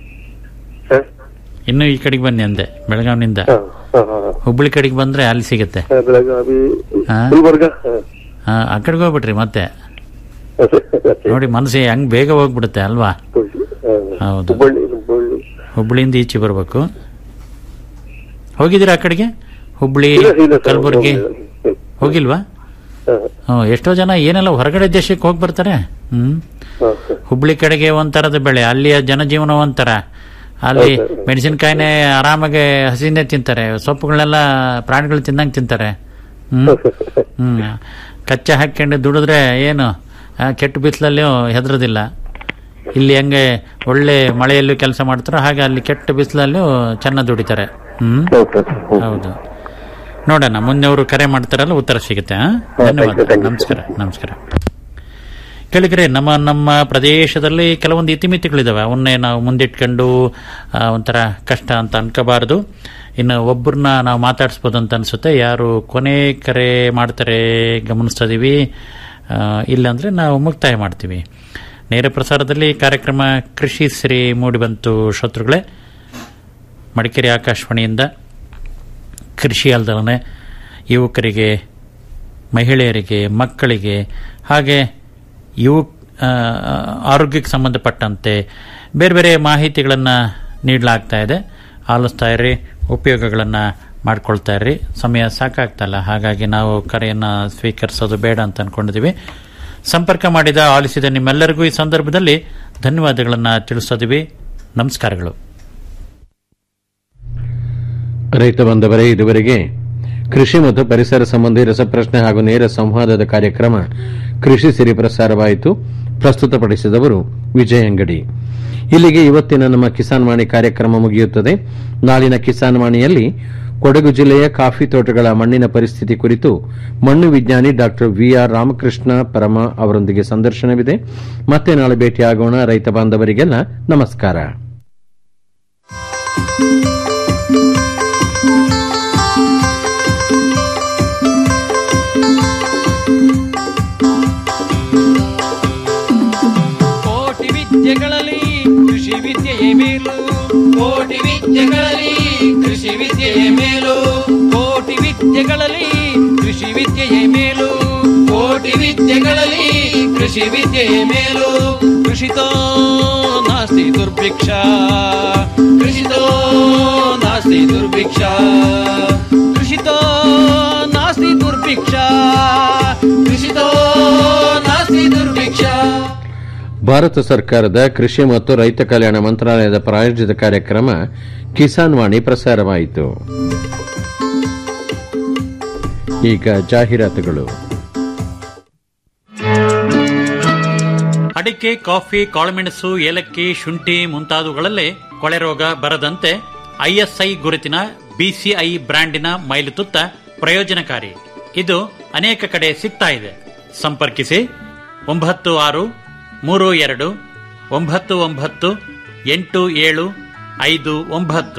ಇನ್ನು ಈ ಕಡೆಗೆ ಬನ್ನಿ ಅಂದೆ ಬೆಳಗಾವಿನಿಂದ ಹಾ, ಹಾ, ಹಾ. ಹುಬ್ಬಳ್ಳಿ ಕಡೆಗೆ ಬಂದ್ರೆ ಅಲ್ಲಿ ಸಿಗುತ್ತೆ ಹಾ, ಬೆಳಗಾವಿ ಹಾ? ಗುಲ್ಬರ್ಗ ಹಾ. ಆ, ಆ ಕಡೆಗೆ ಹೋಗ್ಬಿಟ್ರಿ ಮತ್ತೆ ನೋಡಿ ಮನಸ್ಸು ಹೆಂಗ್ ಬೇಗ ಹೋಗ್ಬಿಡುತ್ತೆ ಅಲ್ವಾ ಹಾ. ಹೌದು ಹುಬ್ಬಳ್ಳಿ ಹುಬ್ಬಳ್ಳಿ ಹುಬ್ಳಿಯಿಂದ ಈಚೆ ಬರಬೇಕು ಹೋಗಿದ್ದೀರಾ ಆ ಕಡೆಗೆ ಹುಬ್ಳಿ ಇಲ್ಲ, ಇಲ್ಲ ಸರ್, ಕಲಬುರಗಿ ಹೋಗಿಲ್ಲ. ಹೋಗಿಲ್ವಾ ಹಾ, ಹ್ಮ್, ಎಷ್ಟೋ ಜನ ಏನೆಲ್ಲ ಹೊರಗಡೆ ದೇಶಕ್ಕೆ ಹೋಗಿ ಬರ್ತಾರೆ ಹ್ಮ್ ಹಾ, ಹುಬ್ಳಿ ಕಡೆಗೆ ಒಂಥರದ ಬೆಳೆ ಅಲ್ಲಿಯ ಜನಜೀವನ ಒಂಥರ ಅಲ್ಲಿ ಹೌದು. ಮೆಣಸಿನಕಾಯಿನೇ ಆರಾಮಾಗಿ ಹಸಿನೇ ತಿಂತಾರೆ ಸೊಪ್ಪುಗಳನ್ನೆಲ್ಲ ಪ್ರಾಣಿಗಳು ತಿಂದಂಗೆ ತಿಂತಾರೆ ಹ್ಮ್ ಹ್ಮ್ ಕಚ್ಚಾ ಹಾಕೊಂಡು ದುಡಿದ್ರೆ ಏನು ಆ, ಕೆಟ್ಟ ಬಿಸಿಲಲ್ಲಿಯೂ ಹೆದರೋದಿಲ್ಲ ಇಲ್ಲಿ ಹೆಂಗೆ ಒಳ್ಳೆ ಮಳೆಯಲ್ಲೂ ಕೆಲಸ ಮಾಡ್ತಾರೋ ಹಾಗೆ ಅಲ್ಲಿ ಕೆಟ್ಟ ಬಿಸಿಲಲ್ಲೂ ಚೆನ್ನಾಗಿ ದುಡಿತಾರೆ ಹ್ಮ್ ಹೌದು ನೋಡೋಣ ಮುಂದೆ ಅವರು ಕರೆ ಮಾಡ್ತಾರಲ್ಲ ಉತ್ತರ ಸಿಗುತ್ತೆ ಆ? ಧನ್ಯವಾದ ನಮಸ್ಕಾರ ನಮಸ್ಕಾರ ಕೇಳಿದ್ರೆ ನಮ್ಮ ನಮ್ಮ ಪ್ರದೇಶದಲ್ಲಿ ಕೆಲವೊಂದು ಇತಿಮಿತಿಗಳಿದಾವೆ ಅವನ್ನೇ ನಾವು ಮುಂದಿಟ್ಕೊಂಡು ಆ, ಒಂಥರ ಕಷ್ಟ ಅಂತ ಅನ್ಕೋಬಾರದು ಇನ್ನು ಒಬ್ಬರನ್ನ ನಾವು ಮಾತಾಡಿಸ್ಬೋದು ಅಂತ ಅನ್ಸುತ್ತೆ ಯಾರು ಕೊನೆ ಕರೆ ಮಾಡ್ತಾರೆ ಗಮನಿಸ್ತಾ ಇದೀವಿ ಆ, ಇಲ್ಲಾಂದ್ರೆ ನಾವು ಮುಕ್ತಾಯ ಮಾಡ್ತೀವಿ ನೇರ ಪ್ರಸಾರದಲ್ಲಿ ಕಾರ್ಯಕ್ರಮ ಕೃಷಿ ಸಿರಿ ಮೂಡಿಬಂತು ಶತ್ರುಗಳೇ ಮಡಿಕೇರಿ ಆಕಾಶವಾಣಿಯಿಂದ ಕೃಷಿ ಅಲ್ದಲನೆ ಯುವಕರಿಗೆ ಮಹಿಳೆಯರಿಗೆ ಮಕ್ಕಳಿಗೆ ಹಾಗೆ ಯುವ ಆ, ಆರೋಗ್ಯಕ್ಕೆ ಸಂಬಂಧಪಟ್ಟಂತೆ ಬೇರೆ ಬೇರೆ ಮಾಹಿತಿಗಳನ್ನು ನೀಡಲಾಗ್ತಾ ಇದೆ ಆಲಿಸ್ತಾ ಇರ್ರಿ ಉಪಯೋಗಗಳನ್ನು ಮಾಡ್ಕೊಳ್ತಾ ಇರ್ರಿ ಸಮಯ ಸಾಕಾಗ್ತಲ್ಲ ಹಾಗಾಗಿ ನಾವು ಕರೆಯನ್ನು ಸ್ವೀಕರಿಸೋದು ಬೇಡ ಅಂತ ಅನ್ಕೊಂಡಿದ್ದೀವಿ ಸಂಪರ್ಕ ಮಾಡಿದ ಆಲಿಸಿದ ನಿಮ್ಮೆಲ್ಲರಿಗೂ ಈ ಸಂದರ್ಭದಲ್ಲಿ ಧನ್ಯವಾದಗಳನ್ನು ತಿಳಿಸೋದಿವಿ ನಮಸ್ಕಾರಗಳು ರೈತ ಬಂದವರೇ ಇದುವರೆಗೆ ಕೃಷಿ ಮತ್ತು ಪರಿಸರ ಸಂಬಂಧಿ ರಸಪ್ರಶ್ನೆ ಹಾಗೂ ನೇರ ಸಂವಾದದ ಕಾರ್ಯಕ್ರಮ ಕೃಷಿ ಸಿರಿ ಪ್ರಸಾರವಾಯಿತು ಪ್ರಸ್ತುತಪಡಿಸಿದವರು ವಿಜಯ ಅಂಗಡಿ ಇಲ್ಲಿಗೆ ಇವತ್ತಿನ ನಮ್ಮ ಕಿಸಾನ್ ವಾಣಿ ಕಾರ್ಯಕ್ರಮ ಮುಗಿಯುತ್ತದೆ ನಾಳಿನ ಕಿಸಾನ್ ವಾಣಿಯಲ್ಲಿ ಕೊಡಗು ಜಿಲ್ಲೆಯ ಕಾಫಿ ತೋಟಗಳ ಮಣ್ಣಿನ ಪರಿಸ್ಥಿತಿ ಕುರಿತು ಮಣ್ಣು ವಿಜ್ಞಾನಿ ಡಾಕ್ಟರ್ ವಿಆರ್ ರಾಮಕೃಷ್ಣ ಪರಮ ಅವರೊಂದಿಗೆ ಸಂದರ್ಶನವಿದೆ ಮತ್ತೆ ನಾಳೆ ಭೇಟಿಯಾಗೋಣ ರೈತ ಬಾಂಧವರಿಗೆಲ್ಲ ನಮಸ್ಕಾರ ಕೋಟಿ ವಿದ್ಯೆಗಳಲ್ಲಿ ಕೃಷಿ ವಿದ್ಯೆಯೇ ಮೇಲು ಕೋಟಿ ವಿದ್ಯೆಗಳಲ್ಲಿ ಕೃಷಿ ವಿದ್ಯೆಯೇ ಮೇಲು ಕೋಟಿ ವಿದ್ಯೆಗಳಲ್ಲಿ ಕೃಷಿ ವಿದ್ಯೆಯೇ ಮೇಲು ಕೋಟಿ ವಿದ್ಯೆಗಳಲ್ಲಿ ಕೃಷಿ ವಿದ್ಯೆಯೇ ಮೇಲು ಕೃಷಿತೋ ನಾಸ್ತಿ ದುರ್ಭಿಕ್ಷ ಕೃಷಿತೋ ನಾಸ್ತಿ ದುರ್ಭಿಕ್ಷ ಕೃಷಿತೋ ನಾಸ್ತಿ ದುರ್ಭಿಕ್ಷ ಕೃಷಿತೋ ನಾಸ್ತಿ ದುರ್ಭಿಕ್ಷ ಭಾರತ ಸರ್ಕಾರದ ಕೃಷಿ ಮತ್ತು ರೈತ ಕಲ್ಯಾಣ ಮಂತ್ರಾಲಯದ ಪ್ರಾಯೋಜಿತ ಕಾರ್ಯಕ್ರಮ ಕಿಸಾನ್ ವಾಣಿ ಪ್ರಸಾರವಾಯಿತು ಈಗ ಜಾಹೀರಾತುಗಳು ಅಡಿಕೆ ಕಾಫಿ ಕಾಳುಮೆಣಸು ಏಲಕ್ಕಿ ಶುಂಠಿ ಮುಂತಾದವುಗಳಲ್ಲೇ ಕೊಳೆ ರೋಗ ಬರದಂತೆ ಐಎಸ್ಐ ಗುರುತಿನ ಬಿಸಿಐ ಬ್ರ್ಯಾಂಡಿನ ಮೈಲುತುತ್ತ ಪ್ರಯೋಜನಕಾರಿ ಇದು ಅನೇಕ ಕಡೆ ಸಿಗ್ತಾ ಇದೆ ಸಂಪರ್ಕಿಸಿ ಒಂಬತ್ತು ಆರು ಮೂರು ಎರಡು ಒಂಬತ್ತು ಒಂಬತ್ತು ಎಂಟು ಏಳು ಐದು ಒಂಬತ್ತು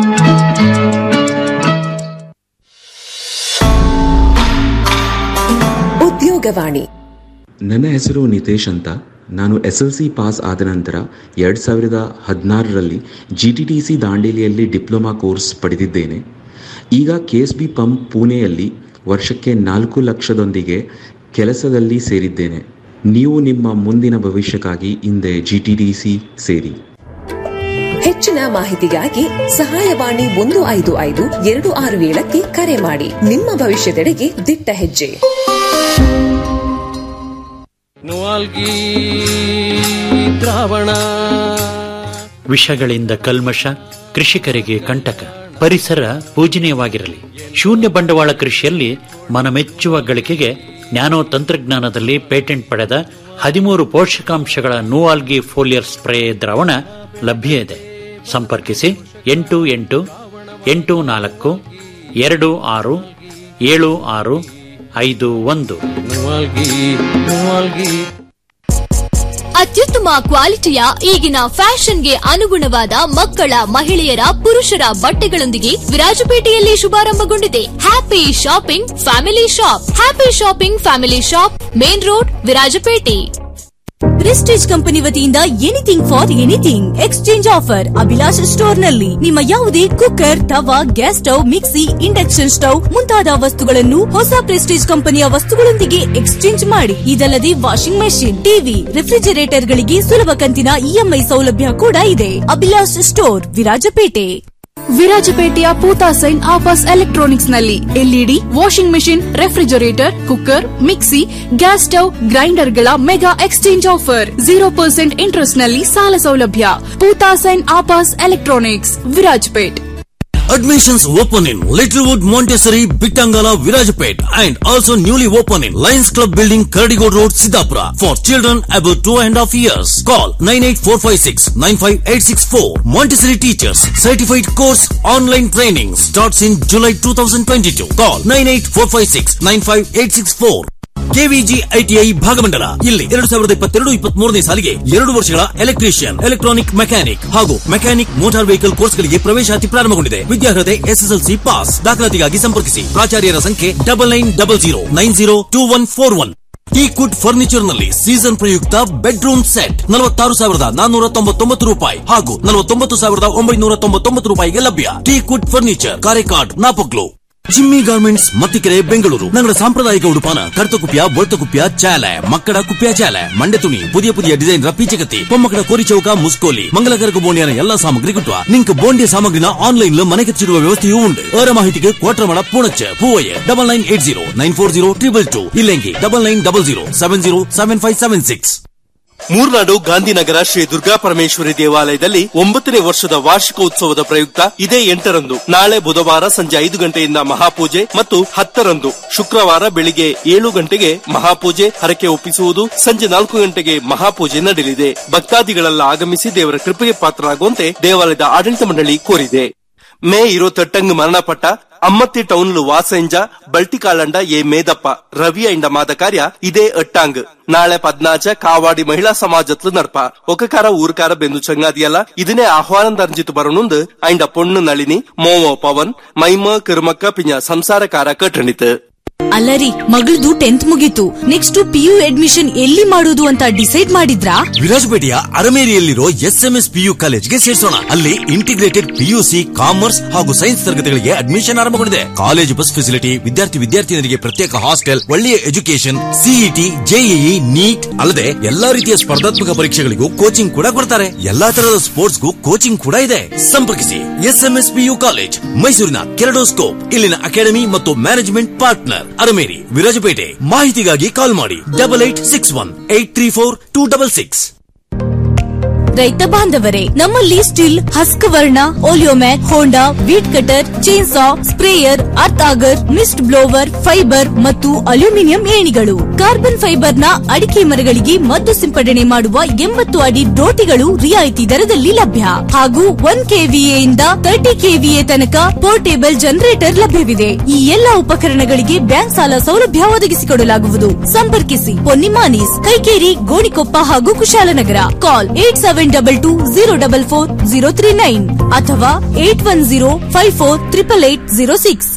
ಉದ್ಯೋಗವಾಣಿ ನನ್ನ ಹೆಸರು ನಿತೇಶ್ ಅಂತ ನಾನು ಎಸ್ ಎಲ್ ಸಿ ಪಾಸ್ ಆದ ನಂತರ ಎರಡು ಸಾವಿರದ ಹದಿನಾರರಲ್ಲಿ ಜಿ ಟಿ ಟಿ ಸಿ ದಾಂಡೇಲಿಯಲ್ಲಿ ಡಿಪ್ಲೊಮಾ ಕೋರ್ಸ್ ಪಡೆದಿದ್ದೇನೆ ಈಗ ಕೆ ಎಸ್ ಬಿ ಪಂಪ್ ಪುಣೆಯಲ್ಲಿ ವರ್ಷಕ್ಕೆ ನಾಲ್ಕು ಲಕ್ಷದೊಂದಿಗೆ ಕೆಲಸದಲ್ಲಿ ಸೇರಿದ್ದೇನೆ ನೀವು ನಿಮ್ಮ ಮುಂದಿನ ಭವಿಷ್ಯಕ್ಕಾಗಿ ಹಿಂದೆ ಜಿ ಟಿ ಟಿ ಸಿ ಸೇರಿ ಹೆಚ್ಚಿನ ಮಾಹಿತಿಗಾಗಿ ಸಹಾಯವಾಣಿ ಒಂದು ಐದು ಐದು ಎರಡು ಆರು ಏಳಕ್ಕೆ ಕರೆ ಮಾಡಿ ನಿಮ್ಮ ಭವಿಷ್ಯದೆಡೆಗೆ ದಿಟ್ಟ ಹೆಜ್ಜೆ ನುವಾಲ್ಗಿ ದ್ರಾವಣ ವಿಷಗಳಿಂದ ಕಲ್ಮಶ ಕೃಷಿಕರಿಗೆ ಕಂಟಕ ಪರಿಸರ ಪೂಜನೀಯವಾಗಿರಲಿ ಶೂನ್ಯ ಬಂಡವಾಳ ಕೃಷಿಯಲ್ಲಿ ಮನಮೆಚ್ಚುವ ಗಳಿಕೆಗೆ ನ್ಯಾನೋ ತಂತ್ರಜ್ಞಾನದಲ್ಲಿ ಪೇಟೆಂಟ್ ಪಡೆದ ಹದಿಮೂರು ಪೋಷಕಾಂಶಗಳ ನೂವಾಲ್ಗಿ ಫೋಲಿಯರ್ ಸ್ಪ್ರೇ ದ್ರಾವಣ ಲಭ್ಯ ಇದೆ ಸಂಪರ್ಕಿಸಿ ಎಂಟು ಎಂಟು ಎಂಟು ನಾಲ್ಕು ಎರಡು ಆರು ಏಳು ಆರು ಐದು ಒಂದು ನುವಾಲ್ಗಿ ನುವಾಲ್ಗಿ ಅತ್ಯುತ್ತಮ ಕ್ವಾಲಿಟಿಯ ಈಗಿನ ಫ್ಯಾಷನ್ಗೆ ಅನುಗುಣವಾದ ಮಕ್ಕಳ ಮಹಿಳೆಯರ ಪುರುಷರ ಬಟ್ಟೆಗಳೊಂದಿಗೆ ವಿರಾಜಪೇಟೆಯಲ್ಲಿ ಶುಭಾರಂಭಗೊಂಡಿದೆ happy shopping family shop happy shopping family shop main road Virajpet Prestige company ವತಿಯಿಂದ anything for anything exchange offer Abhilash store ನಲ್ಲಿ ನಿಮ್ಮ ಯಾವುದೇ cooker tawa gas stove mixie induction stove ಮುಂತಾದ ವಸ್ತುಗಳನ್ನು ಹೊಸ ಪ್ರೆಸ್ಟೀಜ್ ಕಂಪನಿಯ ವಸ್ತುಗಳೊಂದಿಗೆ ಎಕ್ಸ್ಚೇಂಜ್ ಮಾಡಿ ಇದಲ್ಲದೆ ವಾಷಿಂಗ್ ಮೆಷಿನ್ ಟಿವಿ ರೆಫ್ರಿಜರೇಟರ್ ಗಳಿಗೆ ಸುಲಭ ಕಂತಿನ ಇಎಂಐ ಸೌಲಭ್ಯ ಕೂಡ ಇದೆ ಅಭಿಲಾಷ್ ಸ್ಟೋರ್ ವಿರಾಜಪೇಟೆ ವಿರಾಜಪೇಟೆಯ ಪೂತಾ ಸೈನ್ ಆಫರ್ಸ್ ಎಲೆಕ್ಟ್ರಾನಿಕ್ಸ್ ನಲ್ಲಿ LED washing machine refrigerator cooker mixie gas stove ಗ್ರೈಂಡರ್ಗಳ mega exchange offer zero percent interest ನಲ್ಲಿ ಸಾಲ ಸೌಲಭ್ಯ ಪೂತಾ ಸೈನ್ offers electronics Virajpet Admissions open in Littlewood, Montessori, Bitangala, Virajapet and also newly open in Lions Club Building, Kardigod Road, Siddhapura for children above two and a half years. Call 98456-95864. Montessori Teachers Certified Course Online Training starts in July 2022. Call 98456-95864. KVG ITI Bhagamandala ಇಲ್ಲಿ ಎರಡು ಸಾವಿರದ ಇಪ್ಪತ್ತೆರಡು ಇಪ್ಪತ್ಮೂರನೇ ಸಾಲಿಗೆ ಎರಡು ವರ್ಷಗಳ ಎಲೆಕ್ಟ್ರಿಷಿಯನ್ ಎಲೆಕ್ಟ್ರಾನಿಕ್ ಮೆಕ್ಯಾನಿಕ್ ಹಾಗೂ ಮೆಕ್ಯಾನಿಕ್ ಮೋಟಾರ್ ವೆಹಿಕಲ್ ಕೋರ್ಸ್ಗಳಿಗೆ ಪ್ರವೇಶಾತಿ ಪ್ರಾರಂಭಗೊಂಡಿದೆ ವಿದ್ಯಾರ್ಹತೆ ಎಸ್ಎಸ್ಎಲ್ಸಿ ಪಾಸ್ ದಾಖಲಾತಿಗಾಗಿ ಸಂಪರ್ಕಿಸಿ ಪ್ರಾಚಾರ್ಯರ ಸಂಖ್ಯೆ double nine double zero nine zero two one four one teak wood furniture ನಲ್ಲಿ ಸೀಸನ್ ಪ್ರಯುಕ್ತ ಬೆಡ್ರೂಮ್ ಸೆಟ್ ನಲವತ್ತಾರು ಸಾವಿರದ ನಾನ್ನೂರ ತೊಂಬತ್ತೊಂಬತ್ತು ರೂಪಾಯಿ ಹಾಗೂ ನಲವತ್ತೊಂಬತ್ತು ಸಾವಿರದ ಒಂಬೈನೂರ ತೊಂಬತ್ತೊಂಬತ್ತು ರೂಪಾಯಿಗೆ ಲಭ್ಯ teak wood furniture Karekad Napoklu Jimmy garments Mathikere Bengaluru ഞങ്ങളുടെ സാമ്പ്രദായിക ഉടുപ്പാണ് കറുത്ത കുപ്പിയ വെളുത്ത കുപ്പിയ ചാല മക്കട കുപ്പിയ ചാല ಮಂಡೆ ತುಣಿ പുതിയ പുതിയ ಡಿಸೈನ್ ಪೀಚಕತ್ತಿ ಪೊಮ್ಮಕ್ಕಳ ಕೋರಿ ಚೌಕ ಮುಸ್ಕೋಲಿ ಮಂಗಲಕರಕ ಬೋಂಡಿಯನ ಎಲ್ಲಾ ಸಾಮಗ್ರಿ കിട്ടുക നിങ്ങൾക്ക് ബോണ്ടിയ സാമഗ്രിನ ಆನ್ಲೈನ್ ಮನೆಗೆಚ್ಚಿಡುವ ವ್ಯವಸ್ಥೆಯೂ ഉണ്ട് ಏರ ಮಾಹಿತಿಗೆ Kotramada Poonacha Poovaiah double nine eight zero nine four zero triple two ಇಲ್ಲೆಂಗಿ double nine double zero seven zero seven five seven six Murnad Gandhinagar Shri Durga Parameshwari ದೇವಾಲಯದಲ್ಲಿ ಒಂಬತ್ತನೇ ವರ್ಷದ ವಾರ್ಷಿಕ ಉತ್ಸವದ ಪ್ರಯುಕ್ತ ಇದೇ ಎಂಟರಂದು ನಾಳೆ ಬುಧವಾರ ಸಂಜೆ ಐದು ಗಂಟೆಯಿಂದ ಮಹಾಪೂಜೆ ಮತ್ತು ಹತ್ತರಂದು ಶುಕ್ರವಾರ ಬೆಳಿಗ್ಗೆ ಏಳು ಗಂಟೆಗೆ ಮಹಾಪೂಜೆ ಹರಕೆ ಒಪ್ಪಿಸುವುದು ಸಂಜೆ ನಾಲ್ಕು ಗಂಟೆಗೆ ಮಹಾಪೂಜೆ ನಡೆಯಲಿದೆ ಭಕ್ತಾದಿಗಳೆಲ್ಲ ಆಗಮಿಸಿ ದೇವರ ಕೃಪೆಗೆ ಪಾತ್ರರಾಗುವಂತೆ ದೇವಾಲಯದ ಆಡಳಿತ ಮಂಡಳಿ ಕೋರಿದೆ ಮೇ ഇരുപത്തെട്ടങ്ങ് മരണപ്പെട്ട അമ്മത്തി ടൗണിൽ വാസെഞ്ച ബൾട്ടിക്കാളണ്ട എ മേദപ്പ ರವಿ ಐಂಡ ಮಾದ ಕಾರ್ಯ ಇದೇ ಎಟ್ಟಾಂಗ್ ನಾಳೆ ಪದ್ನಾಚ ಕಾವಾಡಿ ಮಹಿಳಾ ಸಮಾಜತ್ಲು ನಡ್ಪ ಒಕಕಾರ ಊರ್ಕಾರ ಬೆಂದು ಚಂಗಾದಿಯಲ್ಲ ಇದನ್ನೇ ಆಹ್ವಾನ ಅರ್ಜಿತು ಬರನುಂದು ಐಂಡ ಪೊಣ್ಣು ನಳಿನಿ ಮೋಮೋ ಪವನ್ ಮೈಮ ಕಿರುಮಕ್ಕ ಪಿಂಜ ಸಂಸಾರಕಾರ ಕಟ್ಟಣಿತು ಅಲ್ಲರಿ ಮಗಳದು ಟೆಂತ್ ಮುಗೀತು ನೆಕ್ಸ್ಟ್ ಪಿಯು ಅಡ್ಮಿಷನ್ ಎಲ್ಲಿ ಮಾಡುದು ಅಂತ ಡಿಸೈಡ್ ಮಾಡಿದ್ರಾ ವಿರಾಜಪೇಟೆಯ ಅರಮೇರಿಯಲ್ಲಿರೋ ಎಸ್ ಎಂ ಎಸ್ ಪಿಯು ಕಾಲೇಜ್ಗೆ ಸೇರಿಸೋಣ ಅಲ್ಲಿ ಇಂಟಿಗ್ರೇಟೆಡ್ ಪಿಯುಸಿ ಕಾಮರ್ಸ್ ಹಾಗೂ ಸೈನ್ಸ್ ತರಗತಿಗಳಿಗೆ ಅಡ್ಮಿಷನ್ ಆರಂಭಗೊಂಡಿದೆ ಕಾಲೇಜ್ ಬಸ್ ಫೆಸಿಲಿಟಿ ವಿದ್ಯಾರ್ಥಿ ವಿದ್ಯಾರ್ಥಿನಿಯರಿಗೆ ಪ್ರತ್ಯೇಕ ಹಾಸ್ಟೆಲ್ ಒಳ್ಳೆಯ ಎಜುಕೇಶನ್ ಸಿಇಟಿ ಜೆಇಇ ನೀಟ್ ಅಲ್ಲದೆ ಎಲ್ಲಾ ರೀತಿಯ ಸ್ಪರ್ಧಾತ್ಮಕ ಪರೀಕ್ಷೆಗಳಿಗೂ ಕೋಚಿಂಗ್ ಕೂಡ ಕೊಡ್ತಾರೆ ಎಲ್ಲಾ ತರಹದ ಸ್ಪೋರ್ಟ್ಸ್ಗೂ ಕೋಚಿಂಗ್ ಕೂಡ ಇದೆ ಸಂಪರ್ಕಿಸಿ S M S PU college ಮೈಸೂರಿನ ಕೆರಡೋಸ್ಕೋಪ್ ಇಲ್ಲಿನ ಅಕಾಡೆಮಿ ಮತ್ತು ಮ್ಯಾನೇಜ್ಮೆಂಟ್ ಪಾರ್ಟ್ನರ್ ಅರಮೇರಿ ವಿರಾಜಪೇಟೆ ಮಾಹಿತಿಗಾಗಿ ಕಾಲ್ ಮಾಡಿ double eight six one eight three four two double six ರೈತ ಬಾಂಧವರೇ ನಮ್ಮಲ್ಲಿ Stihl Husqvarna Oleo Mac Honda weed cutter chainsaw sprayer earth auger mist blower fibre ಮತ್ತು ಅಲ್ಯೂಮಿನಿಯಂ ಏಣಿಗಳು ಕಾರ್ಬನ್ ಫೈಬರ್ ನ ಅಡಿಕೆ ಮರಗಳಿಗೆ ಮದ್ದು ಸಿಂಪಡಣೆ ಮಾಡುವ ಎಂಬತ್ತು ಅಡಿ ಡೋಟಿಗಳು ರಿಯಾಯಿತಿ ದರದಲ್ಲಿ ಲಭ್ಯ ಹಾಗೂ ಒನ್ ಕೆವಿಎ ಇಂದ ತರ್ಟಿ ಕೆವಿಎ ತನಕ ಪೋರ್ಟೇಬಲ್ ಜನರೇಟರ್ ಲಭ್ಯವಿದೆ ಈ ಎಲ್ಲಾ ಉಪಕರಣಗಳಿಗೆ ಬ್ಯಾಂಕ್ ಸಾಲ ಸೌಲಭ್ಯ ಒದಗಿಸಿಕೊಡಲಾಗುವುದು ಸಂಪರ್ಕಿಸಿ ಪೊನ್ನಿಮಾನೀಸ್ ಕೈಕೇರಿ ಗೋಣಿಕೊಪ್ಪ ಹಾಗೂ Kushalnagar call eight seven double two zero double four zero three nine ಅಥವಾ eight one zero five four triple eight zero six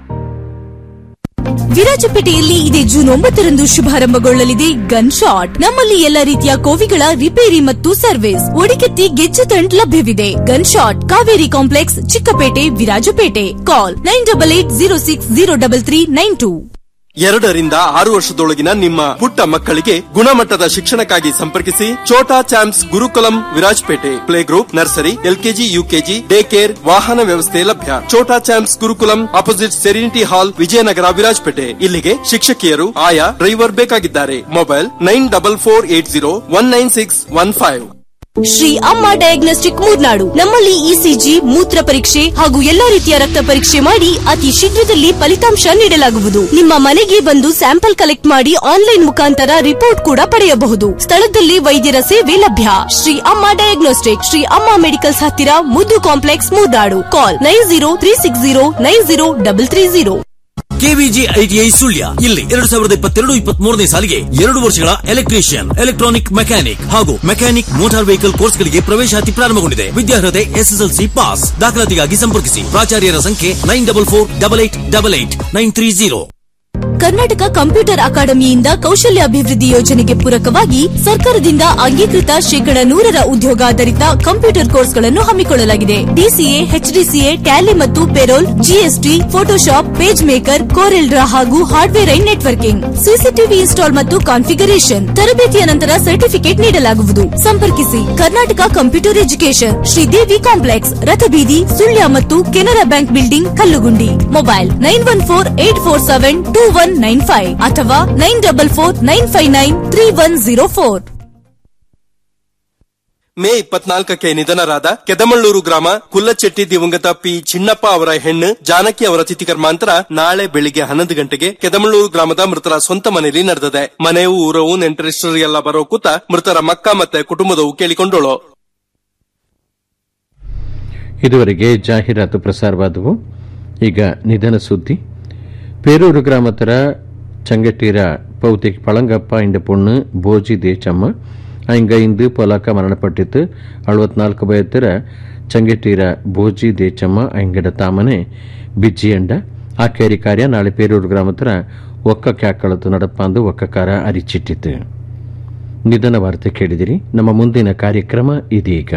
ವಿರಾಜಪೇಟೆಯಲ್ಲಿ ಇದೇ ಜೂನ್ ಒಂಬತ್ತರಂದು ಶುಭಾರಂಭಗೊಳ್ಳಲಿದೆ ಗನ್ ಶಾಟ್ ನಮ್ಮಲ್ಲಿ ಎಲ್ಲ ರೀತಿಯ ಕೋವಿಗಳ ರಿಪೇರಿ ಮತ್ತು ಸರ್ವಿಸ್ ಒಡಿಕೆತ್ತಿ ಗೆಜ್ಜೆ ತಂಡ್ ಲಭ್ಯವಿದೆ gun shot Kaveri complex Chikkapete Virajpet call nine double eight zero six zero double three nine two ಎರಡರಿಂದ ಆರು ವರ್ಷದೊಳಗಿನ ನಿಮ್ಮ ಪುಟ್ಟ ಮಕ್ಕಳಿಗೆ ಗುಣಮಟ್ಟದ ಶಿಕ್ಷಣಕ್ಕಾಗಿ ಸಂಪರ್ಕಿಸಿ Chhota champs Gurukulam Virajpet play group nursery LKG UKG day care ವಾಹನ ವ್ಯವಸ್ಥೆ ಲಭ್ಯ Chhota champs Gurukulam opposite serenity hall Vijayanagar Virajpet ಇಲ್ಲಿಗೆ ಶಿಕ್ಷಕಿಯರು ಆಯಾ ಡ್ರೈವರ್ ಬೇಕಾಗಿದ್ದಾರೆ mobile nine double four eight zero one nine six one five Shri ಅಮ್ಮ ಡಯಾಗ್ನೋಸ್ಟಿಕ್ ಮೂರ್ನಾಡು ನಮ್ಮಲ್ಲಿ ಇಸಿಜಿ ಮೂತ್ರ ಪರೀಕ್ಷೆ ಹಾಗೂ ಎಲ್ಲಾ ರೀತಿಯ ರಕ್ತ ಪರೀಕ್ಷೆ ಮಾಡಿ ಅತಿ ಶೀಘ್ರದಲ್ಲಿ ಫಲಿತಾಂಶ ನೀಡಲಾಗುವುದು ನಿಮ್ಮ ಮನೆಗೆ ಬಂದು ಸ್ಯಾಂಪಲ್ ಕಲೆಕ್ಟ್ ಮಾಡಿ ಆನ್ಲೈನ್ ಮುಖಾಂತರ ರಿಪೋರ್ಟ್ ಕೂಡ ಪಡೆಯಬಹುದು ಸ್ಥಳದಲ್ಲಿ ವೈದ್ಯರ ಸೇವೆ ಲಭ್ಯ ಶ್ರೀ ಅಮ್ಮ ಡಯಾಗ್ನೋಸ್ಟಿಕ್ ಶ್ರೀ ಅಮ್ಮ ಮೆಡಿಕಲ್ಸ್ ಹತ್ತಿರ Muddu complex Murnad call nine zero three six zero nine zero double three zero KVG ITI Sullia ಇಲ್ಲಿ ಎರಡು ಸಾವಿರದ ಇಪ್ಪತ್ತೆರಡು ಇಪ್ಪತ್ಮೂರನೇ ಸಾಲಿಗೆ ಎರಡು ವರ್ಷಗಳ ಎಲೆಕ್ಟ್ರಿಷಿಯನ್ ಎಲೆಕ್ಟ್ರಾನಿಕ್ ಮೆಕ್ಯಾನಿಕ್ ಹಾಗೂ ಮೆಕ್ಯಾನಿಕ್ ಮೋಟಾರ್ ವೆಹಿಕಲ್ ಕೋರ್ಸ್ಗಳಿಗೆ ಪ್ರವೇಶಾತಿ ಪ್ರಾರಂಭಗೊಂಡಿದೆ ವಿದ್ಯಾರ್ಹತೆ ಎಸ್ಎಸ್ಎಲ್ಸಿ ಪಾಸ್ ದಾಖಲಾತಿಗಾಗಿ ಸಂಪರ್ಕಿಸಿ ಪ್ರಾಚಾರ್ಯರ ಸಂಖ್ಯೆ nine double four double eight double eight nine three zero Karnataka computer ಅಕಾಡೆಮಿಯಿಂದ ಕೌಶಲ್ಯ ಅಭಿವೃದ್ಧಿ ಯೋಜನೆಗೆ ಪೂರಕವಾಗಿ ಸರ್ಕಾರದಿಂದ ಅಂಗೀಕೃತ ಶೇಕಡ ನೂರರ ಉದ್ಯೋಗಾಧಾರಿತ ಕಂಪ್ಯೂಟರ್ ಕೋರ್ಸ್ಗಳನ್ನು ಹಮ್ಮಿಕೊಳ್ಳಲಾಗಿದೆ ಡಿಸಿಎ ಎಚ್ಡಿಸಿಎ ಟ್ಯಾಲಿ ಮತ್ತು payroll GST Photoshop page maker CorelDRAW ಹಾಗೂ hardware and networking CCTV install ಮತ್ತು ಕಾನ್ಫಿಗರೇಷನ್ ತರಬೇತಿಯ ನಂತರ ಸರ್ಟಿಫಿಕೇಟ್ ನೀಡಲಾಗುವುದು ಸಂಪರ್ಕಿಸಿ Karnataka computer education Sridevi complex Rathabeedi Sullia ಮತ್ತು Canara bank building Kallugundi mobile nine one four eight four seven two one nine five ಅಥವಾ nine double four nine five nine three one zero four May ಇಪ್ಪತ್ನಾಲ್ಕಕ್ಕೆ ನಿಧನರಾದ ಕೆದಮಳ್ಳೂರು ಗ್ರಾಮ ಕುಲ್ಲಚೆಟ್ಟಿ ದಿವಂಗತ ಪಿ ಚಿನ್ನಪ್ಪ ಅವರ ಹೆಣ್ಣು ಜಾನಕಿ ಅವರ ತಿಥಿ ಕರ್ಮಾಂತರ ನಾಳೆ ಬೆಳಿಗ್ಗೆ ಹನ್ನೊಂದು ಗಂಟೆಗೆ ಕೆದಮಳ್ಳೂರು ಗ್ರಾಮದ ಮೃತರ ಸ್ವಂತ ಮನೆಯಲ್ಲಿ ನಡೆದಿದೆ ಮನೆಯೂ ಊರವು ನೆಂಟರಿಷ್ಟರು ಎಲ್ಲ ಬರೋ ಕೂತ ಮೃತರ ಮಕ್ಕ ಮತ್ತೆ ಕುಟುಂಬದವು ಕೇಳಿಕೊಂಡೋಳು ಇದುವರೆಗೆ ಜಾಹೀರಾತು ಪ್ರಸಾರವಾದವು ಈಗ ನಿಧನ ಸುದ್ದಿ ಪೇರೂರು ಗ್ರಾಮತರ ಚಂಗಟೀರ ಪೌತಿಕ್ ಪಳಂಗಪ್ಪ ಇಂಡ பொண்ணு போஜி தேச்சம்மா ஐங்க இந்து பொலாக்க மரணப்பட்டித்து ಅಳವತ್ನಾಲ್ಕು ಬಯತ್ತರ ಚಂಗೆಟೀರ ಬೋಜಿ ದೇಚಮ್ಮ ಐಂಗಡ ತಾಮನೆ ಬಿಜ್ಜಿಯಂಡ ಆ ಕೇರಿ ಕಾರ್ಯ ನಾಳೆ ಪೇರೂರು ಗ್ರಾಮತರ ಒಕ್ಕ ಕ್ಯಾಕಳತು ನಡಪಾಂದು ಒಕ್ಕಕಾರ ಅರಿಚಿಟ್ಟಿತು ನಿಧನ ವಾರ್ತೆ ಕೇಳಿದಿರಿ ನಮ್ಮ ಮುಂದಿನ ಕಾರ್ಯಕ್ರಮ ಇದೀಗ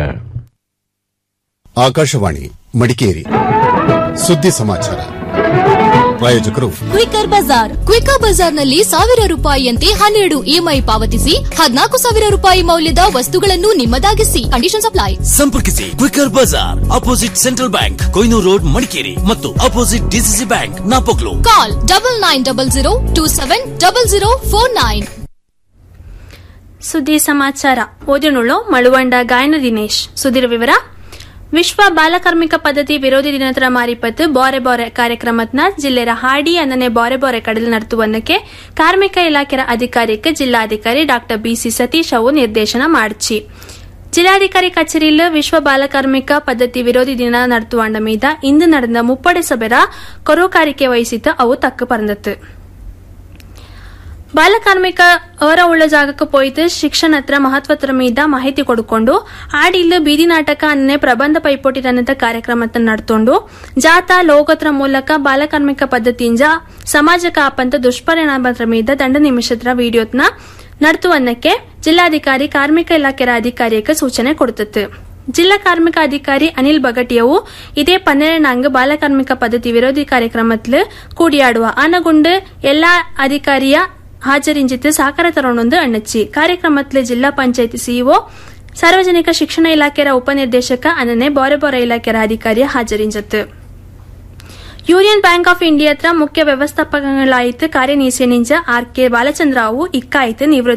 ಆಕಾಶವಾಣಿ ಮಡಿಕೇರಿ ಸುದ್ದಿ ಸಮಾಚಾರ ಪ್ರಾಯೋಜಕರು ಕ್ವಿಕರ್ ಬಜಾರ್ ಕ್ವಿಕರ್ ಬಜಾರ್ನಲ್ಲಿ ಸಾವಿರ ರೂಪಾಯಿಯಂತೆ ಹನ್ನೆರಡು ಇಎಂಐ ಪಾವತಿಸಿ ಹದಿನಾಲ್ಕು ಸಾವಿರ ರೂಪಾಯಿ ಮೌಲ್ಯದ ವಸ್ತುಗಳನ್ನು ನಿಮ್ಮದಾಗಿಸಿ ಕಂಡೀಷನ್ ಅಪ್ಲೈ ಸಂಪರ್ಕಿಸಿ ಕ್ವಿಕರ್ ಬಜಾರ್ opposite central bank Koinur road Madikeri ಮತ್ತು opposite DCC bank Napoklu call double nine double zero two seven double zero four nine ಸುದ್ದಿ ಸಮಾಚಾರ ಓದಿನುಳ್ಳು ಮಳುವಂಡ ಗಾಯನ ದಿನೇಶ್ ಸುದ್ದಿರ ವಿವರ ವಿಶ್ವ ಬಾಲಕಾರ್ಮಿಕ ಪದ್ಧತಿ ವಿರೋಧಿ ದಿನತರ ಮಾರಿಪತ್ತು ಬೋರೆ ಬೋರೆ ಕಾರ್ಯಕ್ರಮತ್ನ ಜಿಲ್ಲೆಯ ಹಾಡಿ ಅನ್ನನೆ ಬೋರೆ ಬೋರೆ ಕಡಲು ನಡತುವನ್ನಕ್ಕೆ ಕಾರ್ಮಿಕ ಇಲಾಖೆಯ ಅಧಿಕಾರಿಕ್ಕೆ ಜಿಲ್ಲಾಧಿಕಾರಿ ಡಾ ಬಿಸಿ ಸತೀಶ್ ಅವು ನಿರ್ದೇಶನ ಮಾಡಿಚಿ ಜಿಲ್ಲಾಧಿಕಾರಿ ಕಚೇರಿയിൽ ವಿಶ್ವ ಬಾಲಕಾರ್ಮಿಕ ಪದ್ಧತಿ ವಿರೋಧಿ ದಿನ നടത്തുവാണ്ട മീത ഇന്ന് നടന്ന മുപ്പടെ സഭര കൊറോക്കാരിക്കെ വഹിച്ചിട്ട് അവ തക്ക് പറഞ്ഞത് ಬಾಲಕಾರ್ಮಿಕ ಅವರ ಉಳ್ಳ ಜಾಗಕ್ಕೆ ಪೋಯ್ತು ಶಿಕ್ಷಣತ್ರ ಮಹತ್ವತರ ಮೀದ ಮಾಹಿತಿ ಕೊಡ್ಕೊಂಡು ಆಡಿಲ್ಲು ಬೀದಿ ನಾಟಕ ಅನ್ನೇ ಪ್ರಬಂಧ ಪೈಪೋಟಿ ರನ್ನದ ಕಾರ್ಯಕ್ರಮದ ನಡ್ತೊಂಡು ಜಾಥಾ ಲೋಕತ್ರ ಮೂಲಕ ಬಾಲಕಾರ್ಮಿಕ ಪದ್ಧತಿಯಿಂದ ಸಮಾಜಕ್ಕೆ ಆಪಂತ ದುಷ್ಪರಿಣಾಮದ ಮೀದ ದಂಡ ನಿಮಿಷತ್ರ ವಿಡಿಯೋತ್ನ ನಡ್ತುವನ್ನಕ್ಕೆ ಜಿಲ್ಲಾಧಿಕಾರಿ ಕಾರ್ಮಿಕ ಇಲಾಖೆಯ ಅಧಿಕಾರಿಯಕ್ಕೆ ಸೂಚನೆ ಕೊಡುತ್ತಿತ್ತು ಜಿಲ್ಲಾ ಕಾರ್ಮಿಕ ಅಧಿಕಾರಿ ಅನಿಲ್ ಬಗಟಿಯವು ಇದೇ ಪನ್ನೆರಡನಾಂಗ್ ಬಾಲಕಾರ್ಮಿಕ ಪದ್ಧತಿ ವಿರೋಧಿ ಕಾರ್ಯಕ್ರಮத்தில் ಕೂಡಿಯಾಡುವ ಆನಗುಂಡು ಎಲ್ಲಾ ಅಧಿಕಾರಿಯ ಹಾಜರಿಂಜಿತ್ತು ಸಹಕಾರ ತರೋಣೊಂದು ಅಣ್ಣಚ್ಚಿ ಕಾರ್ಯಕ್ರಮத்தில் ಜಿಲ್ಲಾ ಪಂಚಾಯತ್ ಸಿಇಒ ಸಾರ್ವಜನಿಕ ಶಿಕ್ಷಣ ಇಲಾಖೆಯ ಉಪನಿರ್ದೇಶಕ ಅನ್ನನೆ ಬೋರೆ ಬೋರೆ ಇಲಾಖೆಯ ಅಧಿಕಾರಿಯ ಹಾಜರಿಂಜತ್ತು ಯೂನಿಯನ್ ಬ್ಯಾಂಕ್ ಆಫ್ ಇಂಡಿಯಾತ್ರ ಮುಖ್ಯ ವ್ಯವಸ್ಥಾಪಕಗಳಾಯಿತು ಕಾರ್ಯನಿರ್ವಹಿಸಿದ ಆರ್ ಕೆ ಬಾಲಚಂದ್ರ ಅವು ಇಕ್ಕಾಯಿತು ನಿವೃತ್ತಿ